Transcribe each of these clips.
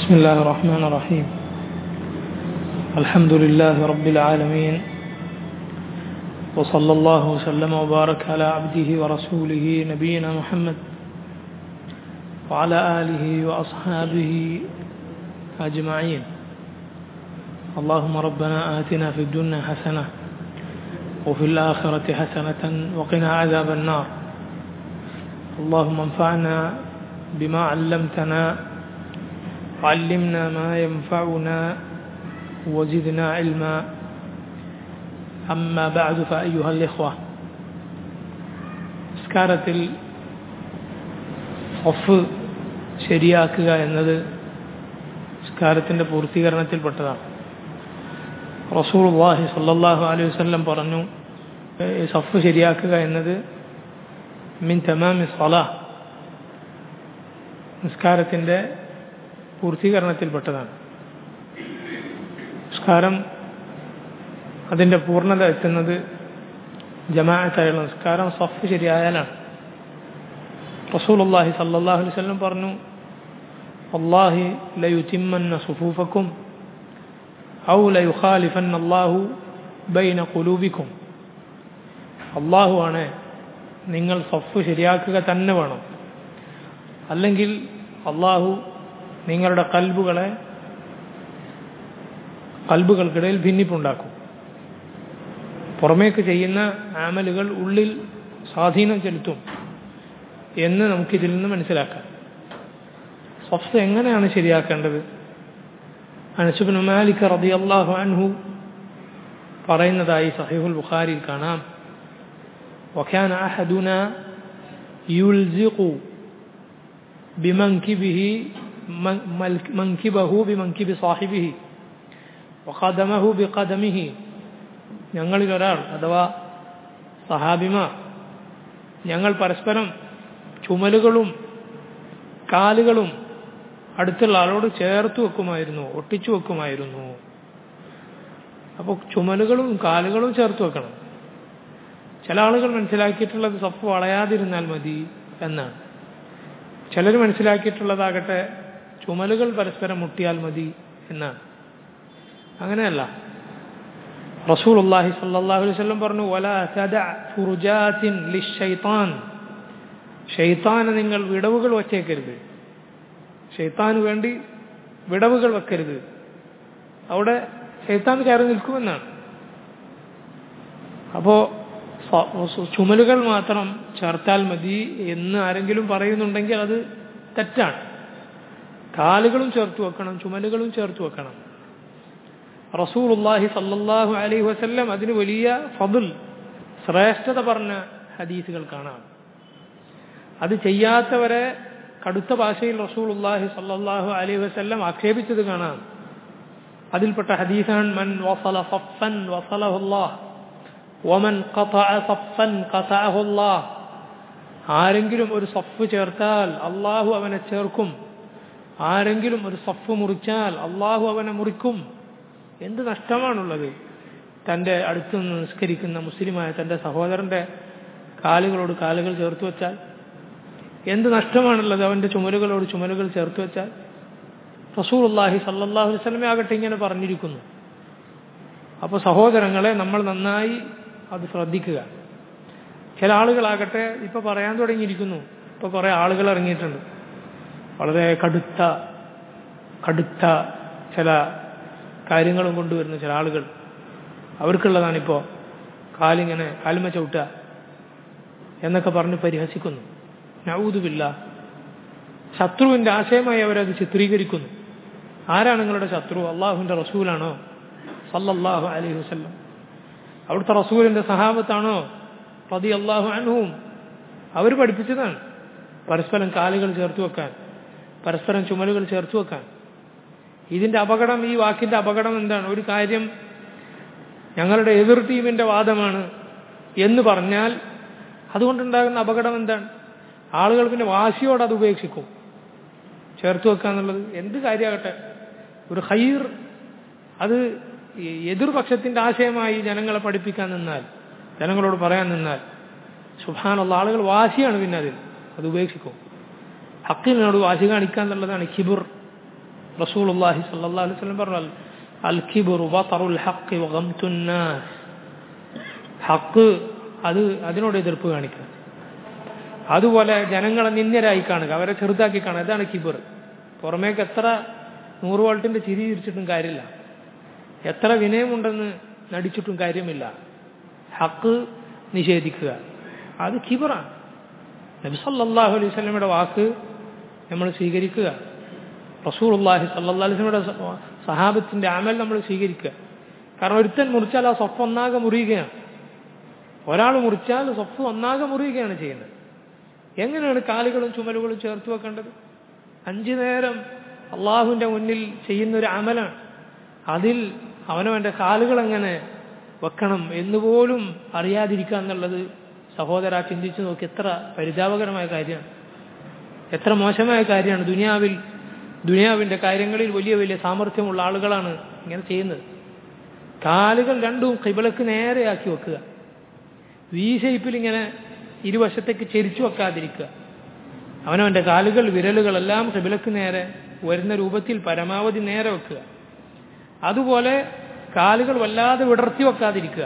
بسم الله الرحمن الرحيم الحمد لله رب العالمين وصلى الله وسلم وبارك على عبده ورسوله نبينا محمد وعلى آله وأصحابه أجمعين اللهم ربنا آتنا في الدنيا حسنة وفي الآخرة حسنة وقنا عذاب النار اللهم انفعنا بما علمتنا وعلمنا ما ينفعنا وزدنا علما أما بعد فأيها الإخوة നിസ്കാരത്തിൽ ഒഫ് ശരിയാക്കുക എന്നത് നിസ്കാരത്തിൻ്റെ പൂർത്തീകരണത്തിൽപ്പെട്ടതാണ് റസൂൾ വാഹി സല്ലാഹു അലൈഹി വല്ലം പറഞ്ഞു സഫ് ശരിയാക്കുക എന്നത് മിൻ തമാമി സലാ നിസ്കാരത്തിൻ്റെ പൂർത്തീകരണത്തിൽപ്പെട്ടതാണ് നിസ്കാരം അതിൻ്റെ പൂർണ്ണത എത്തുന്നത് ജമാഅത്തായുള്ള നിസ്കാരം സഫ് ശരിയായാലാണ് റസൂലുള്ളാഹി സല്ലല്ലാഹു അലൈഹി വസല്ലം പറഞ്ഞു അല്ലാഹി ലയുതിമ്മന്ന സുഫൂഫക്കും ഔ ലയുഖാലിഫന്ന അല്ലാഹു ബൈന ഖുലൂബിക്കും അള്ളാഹു ആണ് നിങ്ങൾ സഫ് ശരിയാക്കുക തന്നെ വേണം അല്ലെങ്കിൽ അള്ളാഹു നിങ്ങളുടെ കൽബുകളെ കൽബുകൾക്കിടയിൽ ഭിന്നിപ്പുണ്ടാക്കും പുറമേക്ക് ചെയ്യുന്ന ആമലുകൾ ഉള്ളിൽ സ്വാധീനം ചെലുത്തും എന്ന് നമുക്കിതിൽ നിന്ന് മനസ്സിലാക്കാം സഫ് എങ്ങനെയാണ് ശരിയാക്കേണ്ടത് അനസുബിൻ മാലിക് റതി അള്ളാഹു അൻഹു പറയുന്നതായി സഹീഹുൽ ബുഖാരിയിൽ കാണാം وكان أحدنا يلزق بمنكبه منكبه بمنكب صاحبه وقدمه بقدمه ഞങ്ങളിൽ ഒരാൾ അഥവാ സഹാബിമാർ ഞങ്ങൾ പരസ്പരം ചുമലുകളും കാലുകളും അടുത്തുള്ള ആളോട് ചേർത്ത് വെക്കുമായിരുന്നു ഒട്ടിച്ചു വെക്കുമായിരുന്നു അപ്പോൾ ചുമലുകളും കാലുകളും ചേർത്ത് വെക്കണം ചില ആളുകൾ മനസ്സിലാക്കിയിട്ടുള്ളത് സഫ് വളയാതിരുന്നാൽ മതി എന്നാണ് ചിലർ മനസ്സിലാക്കിയിട്ടുള്ളതാകട്ടെ ചുമലുകൾ പരസ്പരം മുട്ടിയാൽ മതി എന്നാണ് അങ്ങനെയല്ല റസൂൽ അള്ളാഹി സല്ലാഹു അലൈഹി വല്ലം പറഞ്ഞു വല ഫുറുജാത്തിൻ ലിഷൈത്താൻ ഷെയ്ത്താന് നിങ്ങൾ വിടവുകൾ വച്ചേക്കരുത് ഷെയ്ത്താന് വേണ്ടി വിടവുകൾ വെക്കരുത് അവിടെ ഷെയ്ത്താൻ കയറി നിൽക്കുമെന്നാണ് അപ്പോൾ ചുമലുകൾ മാത്രം ചേർത്താൽ മതി എന്ന് ആരെങ്കിലും പറയുന്നുണ്ടെങ്കിൽ അത് തെറ്റാണ് കാലുകളും ചേർത്ത് വെക്കണം ചുമലുകളും ചേർത്ത് വെക്കണം റസൂലുല്ലാഹി സല്ലല്ലാഹു അലൈഹി വസല്ലം അതിന് വലിയ ഫബുൽ ശ്രേഷ്ഠത പറഞ്ഞ ഹദീസുകൾ കാണാം അത് ചെയ്യാത്തവരെ കടുത്ത ഭാഷയിൽ റസൂലുല്ലാഹി സല്ലല്ലാഹു അലൈഹി വസല്ലം ആക്ഷേപിച്ചത് കാണാം അതിൽപ്പെട്ട ഹദീസാൻ മൻ വസല സഫൻ വസലഹുല്ലാഹ് ഒമൻ സഫൻ കഥാഹുല്ലാഹ് ആരെങ്കിലും ഒരു സഫ് ചേർത്താൽ അള്ളാഹു അവനെ ചേർക്കും ആരെങ്കിലും ഒരു സഫ് മുറിച്ചാൽ അള്ളാഹു അവനെ മുറിക്കും എന്ത് നഷ്ടമാണുള്ളത് തൻ്റെ അടുത്ത് നിന്ന് നിസ്കരിക്കുന്ന മുസ്ലിമായ തൻ്റെ സഹോദരൻ്റെ കാലുകളോട് കാലുകൾ ചേർത്ത് വെച്ചാൽ എന്ത് നഷ്ടമാണുള്ളത് അവൻ്റെ ചുമലുകളോട് ചുമലുകൾ ചേർത്ത് വെച്ചാൽ റസൂൽ അള്ളാഹി സല്ലാഹു വസ്ലമെ ആകട്ടെ ഇങ്ങനെ പറഞ്ഞിരിക്കുന്നു അപ്പോൾ സഹോദരങ്ങളെ നമ്മൾ നന്നായി അത് ശ്രദ്ധിക്കുക ചില ആളുകളാകട്ടെ ഇപ്പോൾ പറയാൻ തുടങ്ങിയിരിക്കുന്നു ഇപ്പോൾ കുറേ ആളുകൾ ഇറങ്ങിയിട്ടുണ്ട് വളരെ കടുത്ത കടുത്ത ചില കാര്യങ്ങളും കൊണ്ടുവരുന്ന ചില ആളുകൾ അവർക്കുള്ളതാണിപ്പോൾ കാലിങ്ങനെ കാലുമ ചവിട്ടുക എന്നൊക്കെ പറഞ്ഞ് പരിഹസിക്കുന്നു നവൂതുമില്ല ശത്രുവിൻ്റെ ആശയമായി അവരത് ചിത്രീകരിക്കുന്നു ആരാണ് നിങ്ങളുടെ ശത്രു അള്ളാഹുവിൻ്റെ റസൂലാണോ സല്ലല്ലാഹു അലൈഹി വസല്ലം അവിടുത്തെ റസൂലിൻ്റെ സഹാബത്താണോ പതി അള്ളാഹു അനുവും അവർ പഠിപ്പിച്ചതാണ് പരസ്പരം കാലുകൾ ചേർത്ത് വെക്കാൻ പരസ്പരം ചുമലുകൾ ചേർത്ത് വെക്കാൻ ഇതിൻ്റെ അപകടം ഈ വാക്കിൻ്റെ അപകടം എന്താണ് ഒരു കാര്യം ഞങ്ങളുടെ എതിർ ടീമിൻ്റെ വാദമാണ് എന്ന് പറഞ്ഞാൽ അതുകൊണ്ടുണ്ടാകുന്ന അപകടം എന്താണ് ആളുകൾ പിന്നെ വാശിയോട് അത് ഉപേക്ഷിക്കും ചേർത്ത് വെക്കുക എന്നുള്ളത് എന്ത് കാര്യമാകട്ടെ ഒരു ഹൈർ അത് എതിർപക്ഷത്തിൻ്റെ ആശയമായി ജനങ്ങളെ പഠിപ്പിക്കാൻ നിന്നാൽ ജനങ്ങളോട് പറയാൻ നിന്നാൽ സുഭാനുള്ള ആളുകൾ വാശിയാണ് പിന്നെ അതിൽ അത് ഉപേക്ഷിക്കും ഹക്കിനോട് വാശി കാണിക്കുക എന്നുള്ളതാണ് ഖിബുർ റസൂലുള്ളാഹി സല്ലല്ലാഹു അലൈഹി വസല്ലം പറഞ്ഞു അൽ കിബ്റു ബതറുൽ ഹഖ് വഗംതുൻ നാസ് ഹക്ക് അത് അതിനോട് എതിർപ്പ് കാണിക്കുക അതുപോലെ ജനങ്ങളെ നിന്ദരായി കാണുക അവരെ ചെറുതാക്കി കാണുക ഇതാണ് കിബർ പുറമേക്ക് എത്ര നൂറ് വോൾട്ടിന്റെ ചിരി ചിരിച്ചിട്ടും കാര്യമില്ല എത്ര വിനയമുണ്ടെന്ന് നടിച്ചിട്ടും കാര്യമില്ല ഹക്ക് നിഷേധിക്കുക അത് കിബറാണ് നബി സല്ലല്ലാഹു അലൈഹി വസല്ലമയുടെ വാക്ക് നമ്മൾ സ്വീകരിക്കുക റസൂൽ അള്ളാഹി സല്ലാ അലൈഹിയുടെ സഹാബത്തിന്റെ അമൽ നമ്മൾ സ്വീകരിക്കുക കാരണം ഒരുത്തൻ മുറിച്ചാൽ ആ സ്വപ്പ് ഒന്നാകെ മുറിയുകയാണ് ഒരാൾ മുറിച്ചാൽ സ്വപ്പ് ഒന്നാകെ മുറിയുകയാണ് ചെയ്യുന്നത് എങ്ങനെയാണ് കാലുകളും ചുമലുകളും ചേർത്ത് വെക്കേണ്ടത് അഞ്ചു നേരം അള്ളാഹുവിന്റെ മുന്നിൽ ചെയ്യുന്ന ഒരു അമലാണ് അതിൽ അവനവന്റെ കാലുകൾ എങ്ങനെ വെക്കണം എന്നുപോലും അറിയാതിരിക്കുക എന്നുള്ളത് സഹോദര ചിന്തിച്ചു നോക്കി എത്ര പരിതാപകരമായ കാര്യമാണ് എത്ര മോശമായ കാര്യമാണ് ദുനിയാവിൽ ദുനിയാവിന്റെ കാര്യങ്ങളിൽ വലിയ വലിയ സാമർഥ്യമുള്ള ആളുകളാണ് ഇങ്ങനെ ചെയ്യുന്നത് കാലുകൾ രണ്ടും കിബിളക്ക് നേരെയാക്കി വെക്കുക വി ഷേപ്പിൽ ഇങ്ങനെ ഇരുവശത്തേക്ക് ചെരിച്ചു വെക്കാതിരിക്കുക അവനവന്റെ കാലുകൾ വിരലുകളെല്ലാം കിബിലക്ക് നേരെ വരുന്ന രൂപത്തിൽ പരമാവധി നേരെ വെക്കുക അതുപോലെ കാലുകൾ വല്ലാതെ വിടർത്തി വെക്കാതിരിക്കുക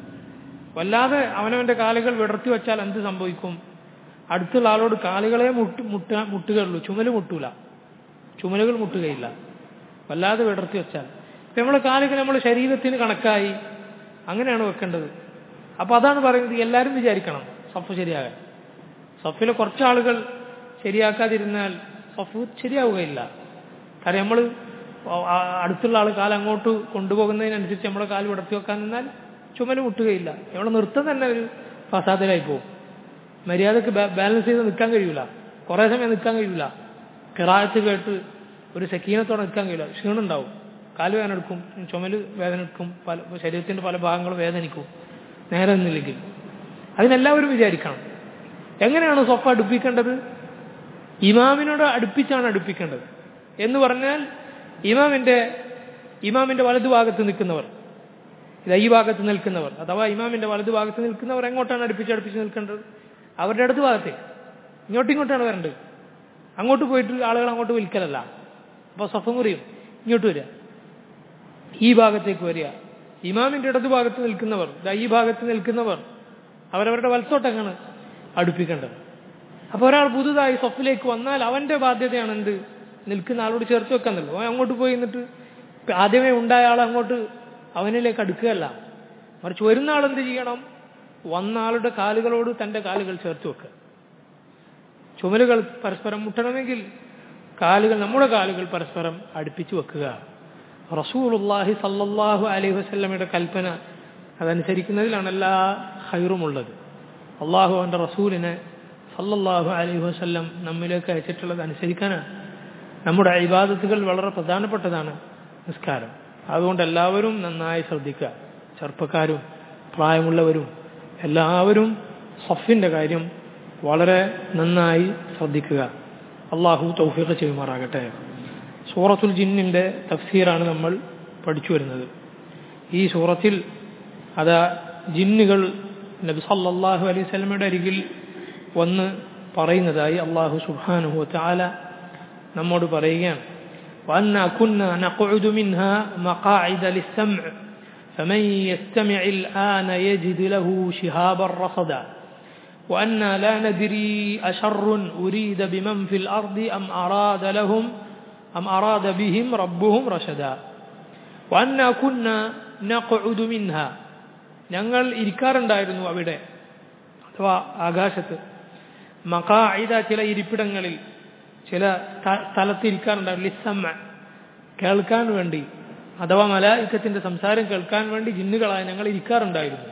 വല്ലാതെ അവനവന്റെ കാലുകൾ വിടർത്തി വെച്ചാൽ എന്ത് സംഭവിക്കും അടുത്തുള്ള ആളോട് കാലുകളെ മുട്ട് മുട്ട മുട്ടുകയുള്ളൂ ചുമല് മുട്ടൂല ചുമലുകൾ മുട്ടുകയില്ല വല്ലാതെ വിടർത്തി വെച്ചാൽ ഇപ്പം നമ്മളെ കാലുകൾ നമ്മുടെ ശരീരത്തിന് കണക്കായി അങ്ങനെയാണ് വെക്കേണ്ടത് അപ്പൊ അതാണ് പറയുന്നത് എല്ലാവരും വിചാരിക്കണം സഫ് ശരിയാകാൻ സഫിലെ കുറച്ച് ആളുകൾ ശരിയാക്കാതിരുന്നാൽ സഫ് ശരിയാവുകയില്ല കാരണം നമ്മൾ അടുത്തുള്ള ആൾ കാലം അങ്ങോട്ട് കൊണ്ടുപോകുന്നതിനനുസരിച്ച് നമ്മളെ കാല് വിടർത്തി വെക്കാൻ നിന്നാൽ ചുമല് മുട്ടുകയില്ല നമ്മളെ നൃത്തം തന്നെ ഒരു ഫസാദിലായി പോകും മര്യാദക്ക് ബാലൻസ് ചെയ്ത് നിൽക്കാൻ കഴിയൂല കുറേ സമയം നിൽക്കാൻ കഴിയൂല കിറായത്ത് കേട്ട് ഒരു സക്കീനത്തോടെ നിൽക്കാൻ കഴിയില്ല ക്ഷീണം ഉണ്ടാവും കാല് വേദന എടുക്കും ചുമല് വേദന എടുക്കും പല ശരീരത്തിന്റെ പല ഭാഗങ്ങളും വേദനിക്കും നേരെ നിന്നില്ലെങ്കിൽ അതിനെല്ലാവരും വിചാരിക്കണം എങ്ങനെയാണ് സ്വപ്പ അടുപ്പിക്കേണ്ടത് ഇമാമിനോട് അടുപ്പിച്ചാണ് അടുപ്പിക്കേണ്ടത് എന്ന് പറഞ്ഞാൽ ഇമാമിന്റെ ഇമാമിന്റെ വലതുഭാഗത്ത് നിൽക്കുന്നവർ ഇത് ഈ ഭാഗത്ത് നിൽക്കുന്നവർ അഥവാ ഇമാമിന്റെ വലതുഭാഗത്ത് നിൽക്കുന്നവർ എങ്ങോട്ടാണ് അടുപ്പിച്ച് അടുപ്പിച്ച് നിൽക്കേണ്ടത് അവരുടെ അടുത്ത ഭാഗത്തേക്ക് ഇങ്ങോട്ടും ഇങ്ങോട്ടാണ് വരേണ്ടത് അങ്ങോട്ട് പോയിട്ട് ആളുകൾ അങ്ങോട്ട് വിൽക്കലല്ല അപ്പോൾ സഫ മുറിയും ഇങ്ങോട്ട് വരിക ഈ ഭാഗത്തേക്ക് വരിക ഇമാമിന്റെ ഇടതു ഭാഗത്ത് നിൽക്കുന്നവർ ഈ ഭാഗത്ത് നിൽക്കുന്നവർ അവരവരുടെ വലത്തോട്ടങ്ങാണ് അടുപ്പിക്കേണ്ടത് അപ്പോൾ ഒരാൾ പുതുതായി സഫിലേക്ക് വന്നാൽ അവന്റെ ബാധ്യതയാണ് എന്ത് നിൽക്കുന്ന ആളോട് ചേർത്ത് വെക്കാന്നല്ലോ അവൻ അങ്ങോട്ട് പോയി എന്നിട്ട് ആദ്യമേ ഉണ്ടായ ആൾ അങ്ങോട്ട് അവനിലേക്ക് അടുക്കുകയല്ല മറിച്ച് വരുന്ന ആൾ എന്ത് ചെയ്യണം വന്ന ആളുടെ കാലുകളോട് തന്റെ കാലുകൾ ചേർത്ത് വെക്കുക ചുമലുകൾ പരസ്പരം മുട്ടണമെങ്കിൽ കാലുകൾ നമ്മുടെ കാലുകൾ പരസ്പരം അടുപ്പിച്ചു വെക്കുക റസൂലുല്ലാഹി സല്ലല്ലാഹു അലൈഹി വസല്ലമയുടെ കൽപ്പന അതനുസരിക്കുന്നതിലാണ് എല്ലാ ഹൈറുമുള്ളത് അള്ളാഹു അവൻ്റെ റസൂലിനെ സല്ലല്ലാഹു അലൈഹി വസല്ലം നമ്മിലേക്ക് അയച്ചിട്ടുള്ളത് അനുസരിക്കാനാണ് നമ്മുടെ ഇബാദത്തുകൾ വളരെ പ്രധാനപ്പെട്ടതാണ് നിസ്കാരം അതുകൊണ്ട് എല്ലാവരും നന്നായി ശ്രദ്ധിക്കുക ചെറുപ്പക്കാരും പ്രായമുള്ളവരും എല്ലാവരും സഫിൻ്റെ കാര്യം വളരെ നന്നായി ശ്രദ്ധിക്കുക അള്ളാഹു തൗഫീഖ് ചെയ്യുമാറാകട്ടെ സൂറത്തുൽ ജിന്നിൻ്റെ തഫ്സീറാണ് നമ്മൾ പഠിച്ചു വരുന്നത് ഈ സൂറത്തിൽ അതാ ജിന്നുകൾ നബി സല്ലല്ലാഹു അലൈഹി സ്വലമയുടെ അരികിൽ വന്ന് പറയുന്നതായി അള്ളാഹു സുബ്ഹാനഹു തആല നമ്മോട് പറയുകയാണ് وأنا كنا نقعد منها مقاعد للسمع فمن يستمع الآن يجد له شهابا رصدا وأنا لا ندري أشر أريد بمن في الأرض أم أراد لهم أم أراد بهم ربهم رشدا وأنا كنا نقعد منها ഞങ്ങൾ ഇരിക്കാറുണ്ടായിരുന്നു അവിടെ അഥവാ ആകാശത്ത് മക്കായിത ചില ഇരിപ്പിടങ്ങളിൽ ചില സ്ഥലത്ത് ഇരിക്കാറുണ്ടായിരുന്നു ലിസമ്മ കേൾക്കാൻ വേണ്ടി അഥവാ മലായിക്കത്തിന്റെ സംസാരം കേൾക്കാൻ വേണ്ടി ജിന്നുകളായ ഞങ്ങൾ ഇരിക്കാറുണ്ടായിരുന്നു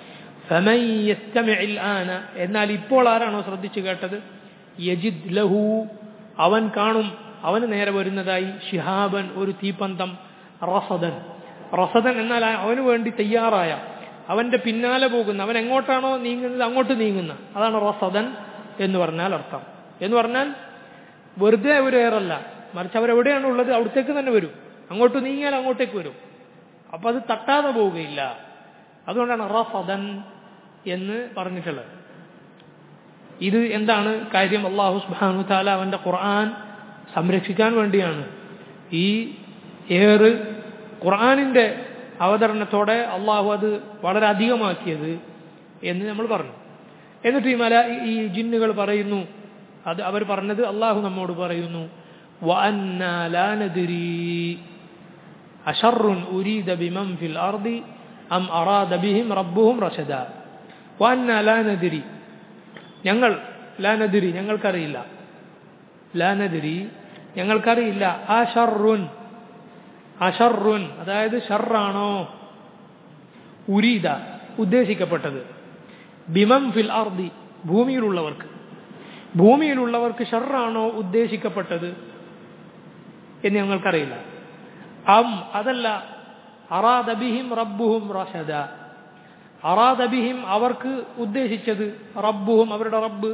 ആന എന്നാൽ ഇപ്പോൾ ആരാണോ ശ്രദ്ധിച്ചു കേട്ടത് യജിദ് ലഹു അവൻ കാണും അവന് നേരെ വരുന്നതായി ഷിഹാബൻ ഒരു തീപ്പന്തം റസദൻ റസദൻ എന്നാൽ അവന് വേണ്ടി തയ്യാറായ അവന്റെ പിന്നാലെ പോകുന്ന അവൻ എങ്ങോട്ടാണോ നീങ്ങുന്നത് അങ്ങോട്ട് നീങ്ങുന്ന അതാണ് റസദൻ എന്ന് പറഞ്ഞാൽ അർത്ഥം എന്ന് പറഞ്ഞാൽ വെറുതെ ഒരു ഏറല്ല മറിച്ച് അവരെവിടെയാണ് ഉള്ളത് അവിടത്തേക്ക് തന്നെ വരും അങ്ങോട്ട് നീങ്ങിയാൽ അങ്ങോട്ടേക്ക് വരും അപ്പൊ അത് തട്ടാതെ പോവുകയില്ല അതുകൊണ്ടാണ് റഫദൻ എന്ന് പറഞ്ഞിട്ടുള്ളത് ഇത് എന്താണ് കാര്യം അള്ളാഹു സുബാനു താല അവന്റെ ഖുർആൻ സംരക്ഷിക്കാൻ വേണ്ടിയാണ് ഈ ഏറ് ഖുർആാനിൻ്റെ അവതരണത്തോടെ അള്ളാഹു അത് വളരെ അധികമാക്കിയത് എന്ന് നമ്മൾ പറഞ്ഞു എന്നിട്ട് ഈ മല ഈ ജിന്നുകൾ പറയുന്നു അത് അവർ പറഞ്ഞത് അള്ളാഹു നമ്മോട് പറയുന്നു وَأَنَّا لَا نَدْرِي أَشَرٌّ أُرِيدَ بِمَنْ فِي الْأَرْضِ أَمْ أَرَادَ بِهِمْ رَبُّهُمْ رَشَدًا وَأَنَّا لَا نَدْرِي ഞങ്ങൾ ലാ നദിരി ഞങ്ങൾക്കറിയില്ല ലാ നദിരി ഞങ്ങൾക്കറിയില്ല ആ ഷർറുൻ അഷറുൻ അതായത് ഷർറാണോ ഉരീദ ഉദ്ദേശിക്കപ്പെട്ടത് ബിമം ഫിൽ അർദി ഭൂമിയിലുള്ളവർക്ക് ഭൂമിയിലുള്ളവർക്ക് ഷർറാണോ ഉദ്ദേശിക്കപ്പെട്ടത് എന്ന് ഞങ്ങൾക്കറിയില്ല അം അതല്ല അറാദബിഹിം റബ്ബുഹും റഷദ അറാദബിഹിം അവർക്ക് ഉദ്ദേശിച്ചത് റബ്ബുഹും അവരുടെ റബ്ബ്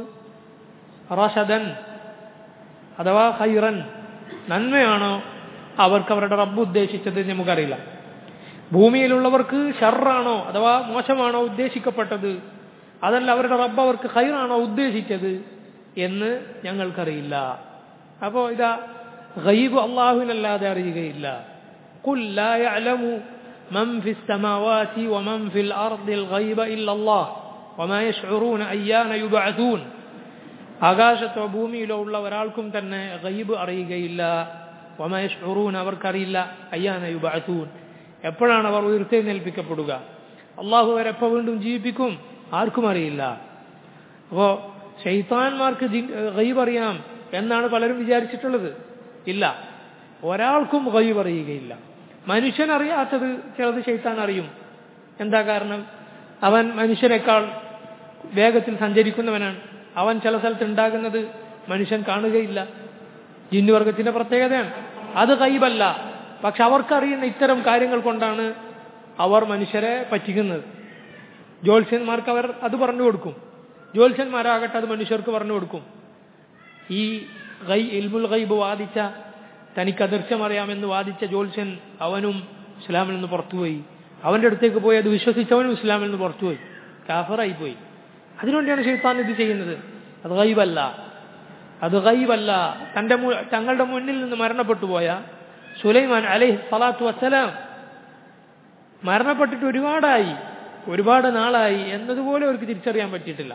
റഷദൻ അഥവാ ഹൈറൻ നന്മയാണോ അവർക്ക് അവരുടെ റബ്ബ് ഉദ്ദേശിച്ചത് എന്ന് നമുക്കറിയില്ല ഭൂമിയിലുള്ളവർക്ക് ഷർറാണോ അഥവാ മോശമാണോ ഉദ്ദേശിക്കപ്പെട്ടത് അതല്ല അവരുടെ റബ്ബ് അവർക്ക് ഹൈറാണോ ഉദ്ദേശിച്ചത് എന്ന് ഞങ്ങൾക്കറിയില്ല അപ്പോൾ ഇതാ ഗൈബ് അള്ളാഹുവിനല്ലാതെ അറിയുകയില്ല قل لا يعلم من في السماوات ومن في الأرض الغيب إلا الله وما يشعرون أيان يبعثون ആകാശത്തോ ഭൂമിയിലോ ഉള്ള ഒരാൾക്കും തന്നെ ഗൈബ് അറിയുകയില്ല വമയഷ്റൂൻ അവർക്കറിയില്ല അയ്യാന യുബഅസൂൻ എപ്പോഴാണ് അവർ ഉയർത്തെഴുന്നേൽപ്പിക്കപ്പെടുക അള്ളാഹു അവരെപ്പോൾ വീണ്ടും ജീവിപ്പിക്കും ആർക്കും അറിയില്ല അപ്പോൾ ഷെയ്ത്താന്മാർക്ക് ഗൈബ് അറിയാം എന്നാണ് പലരും വിചാരിച്ചിട്ടുള്ളത് ഇല്ല ഒരാൾക്കും ഗൈബ് അറിയുകയില്ല മനുഷ്യൻ അറിയാത്തത് ചിലത് ഷെയ്ത്താൻ അറിയും എന്താ കാരണം അവൻ മനുഷ്യനേക്കാൾ വേഗത്തിൽ സഞ്ചരിക്കുന്നവനാണ് അവൻ ചില സ്ഥലത്ത് ഉണ്ടാകുന്നത് മനുഷ്യൻ കാണുകയില്ല ജിന്നുവർഗത്തിന്റെ പ്രത്യേകതയാണ് അത് കൈബല്ല പക്ഷെ അവർക്കറിയുന്ന ഇത്തരം കാര്യങ്ങൾ കൊണ്ടാണ് അവർ മനുഷ്യരെ പറ്റിക്കുന്നത് ജ്യോത്സ്യന്മാർക്ക് അവർ അത് പറഞ്ഞു കൊടുക്കും ജ്യോത്സ്യന്മാരാകട്ടെ അത് മനുഷ്യർക്ക് പറഞ്ഞു കൊടുക്കും ഈ ഗൈ ഇൽമുൽ ഗൈബ് വാദിച്ച തനിക്ക് അദൃശ്യം അറിയാമെന്ന് വാദിച്ച ജ്യോത്സ്യൻ അവനും ഇസ്ലാമിൽ നിന്ന് പുറത്തുപോയി അവന്റെ അടുത്തേക്ക് പോയി അത് വിശ്വസിച്ചവനും ഇസ്ലാമിൽ നിന്ന് പുറത്തുപോയി കാഫറായി പോയി അതിനുവേണ്ടിയാണ് ഷെയ്ത്താൻ ഇത് ചെയ്യുന്നത് അത് ഗൈബല്ല അത് ഗൈബല്ല തന്റെ തങ്ങളുടെ മുന്നിൽ നിന്ന് മരണപ്പെട്ടു പോയ സുലൈമാൻ അലൈഹി സ്വലാത്തു വസ്സലാം മരണപ്പെട്ടിട്ട് ഒരുപാടായി ഒരുപാട് നാളായി എന്നതുപോലെ അവർക്ക് തിരിച്ചറിയാൻ പറ്റിയിട്ടില്ല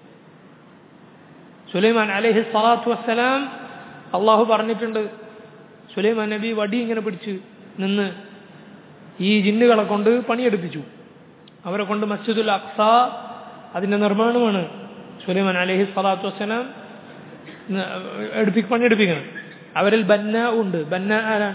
സുലൈമാൻ അലൈഹി സ്വലാത്തു വസ്സലാം അള്ളാഹു പറഞ്ഞിട്ടുണ്ട് സുലൈമാൻ നബി വടി ഇങ്ങനെ പിടിച്ച് നിന്ന് ഈ ജിന്നുകളെ കൊണ്ട് പണിയെടുപ്പിച്ചു അവരെ കൊണ്ട് മസ്ജിദുൽ അക്സ അതിന്റെ നിർമ്മാണമാണ് സുലൈമാൻ അലഹി സ്വലാത്തു വസ്സലാം എടുപ്പി പണിയെടുപ്പിക്കണം അവരിൽ ബന്ന ഉണ്ട് ബന്ന ആരാണ്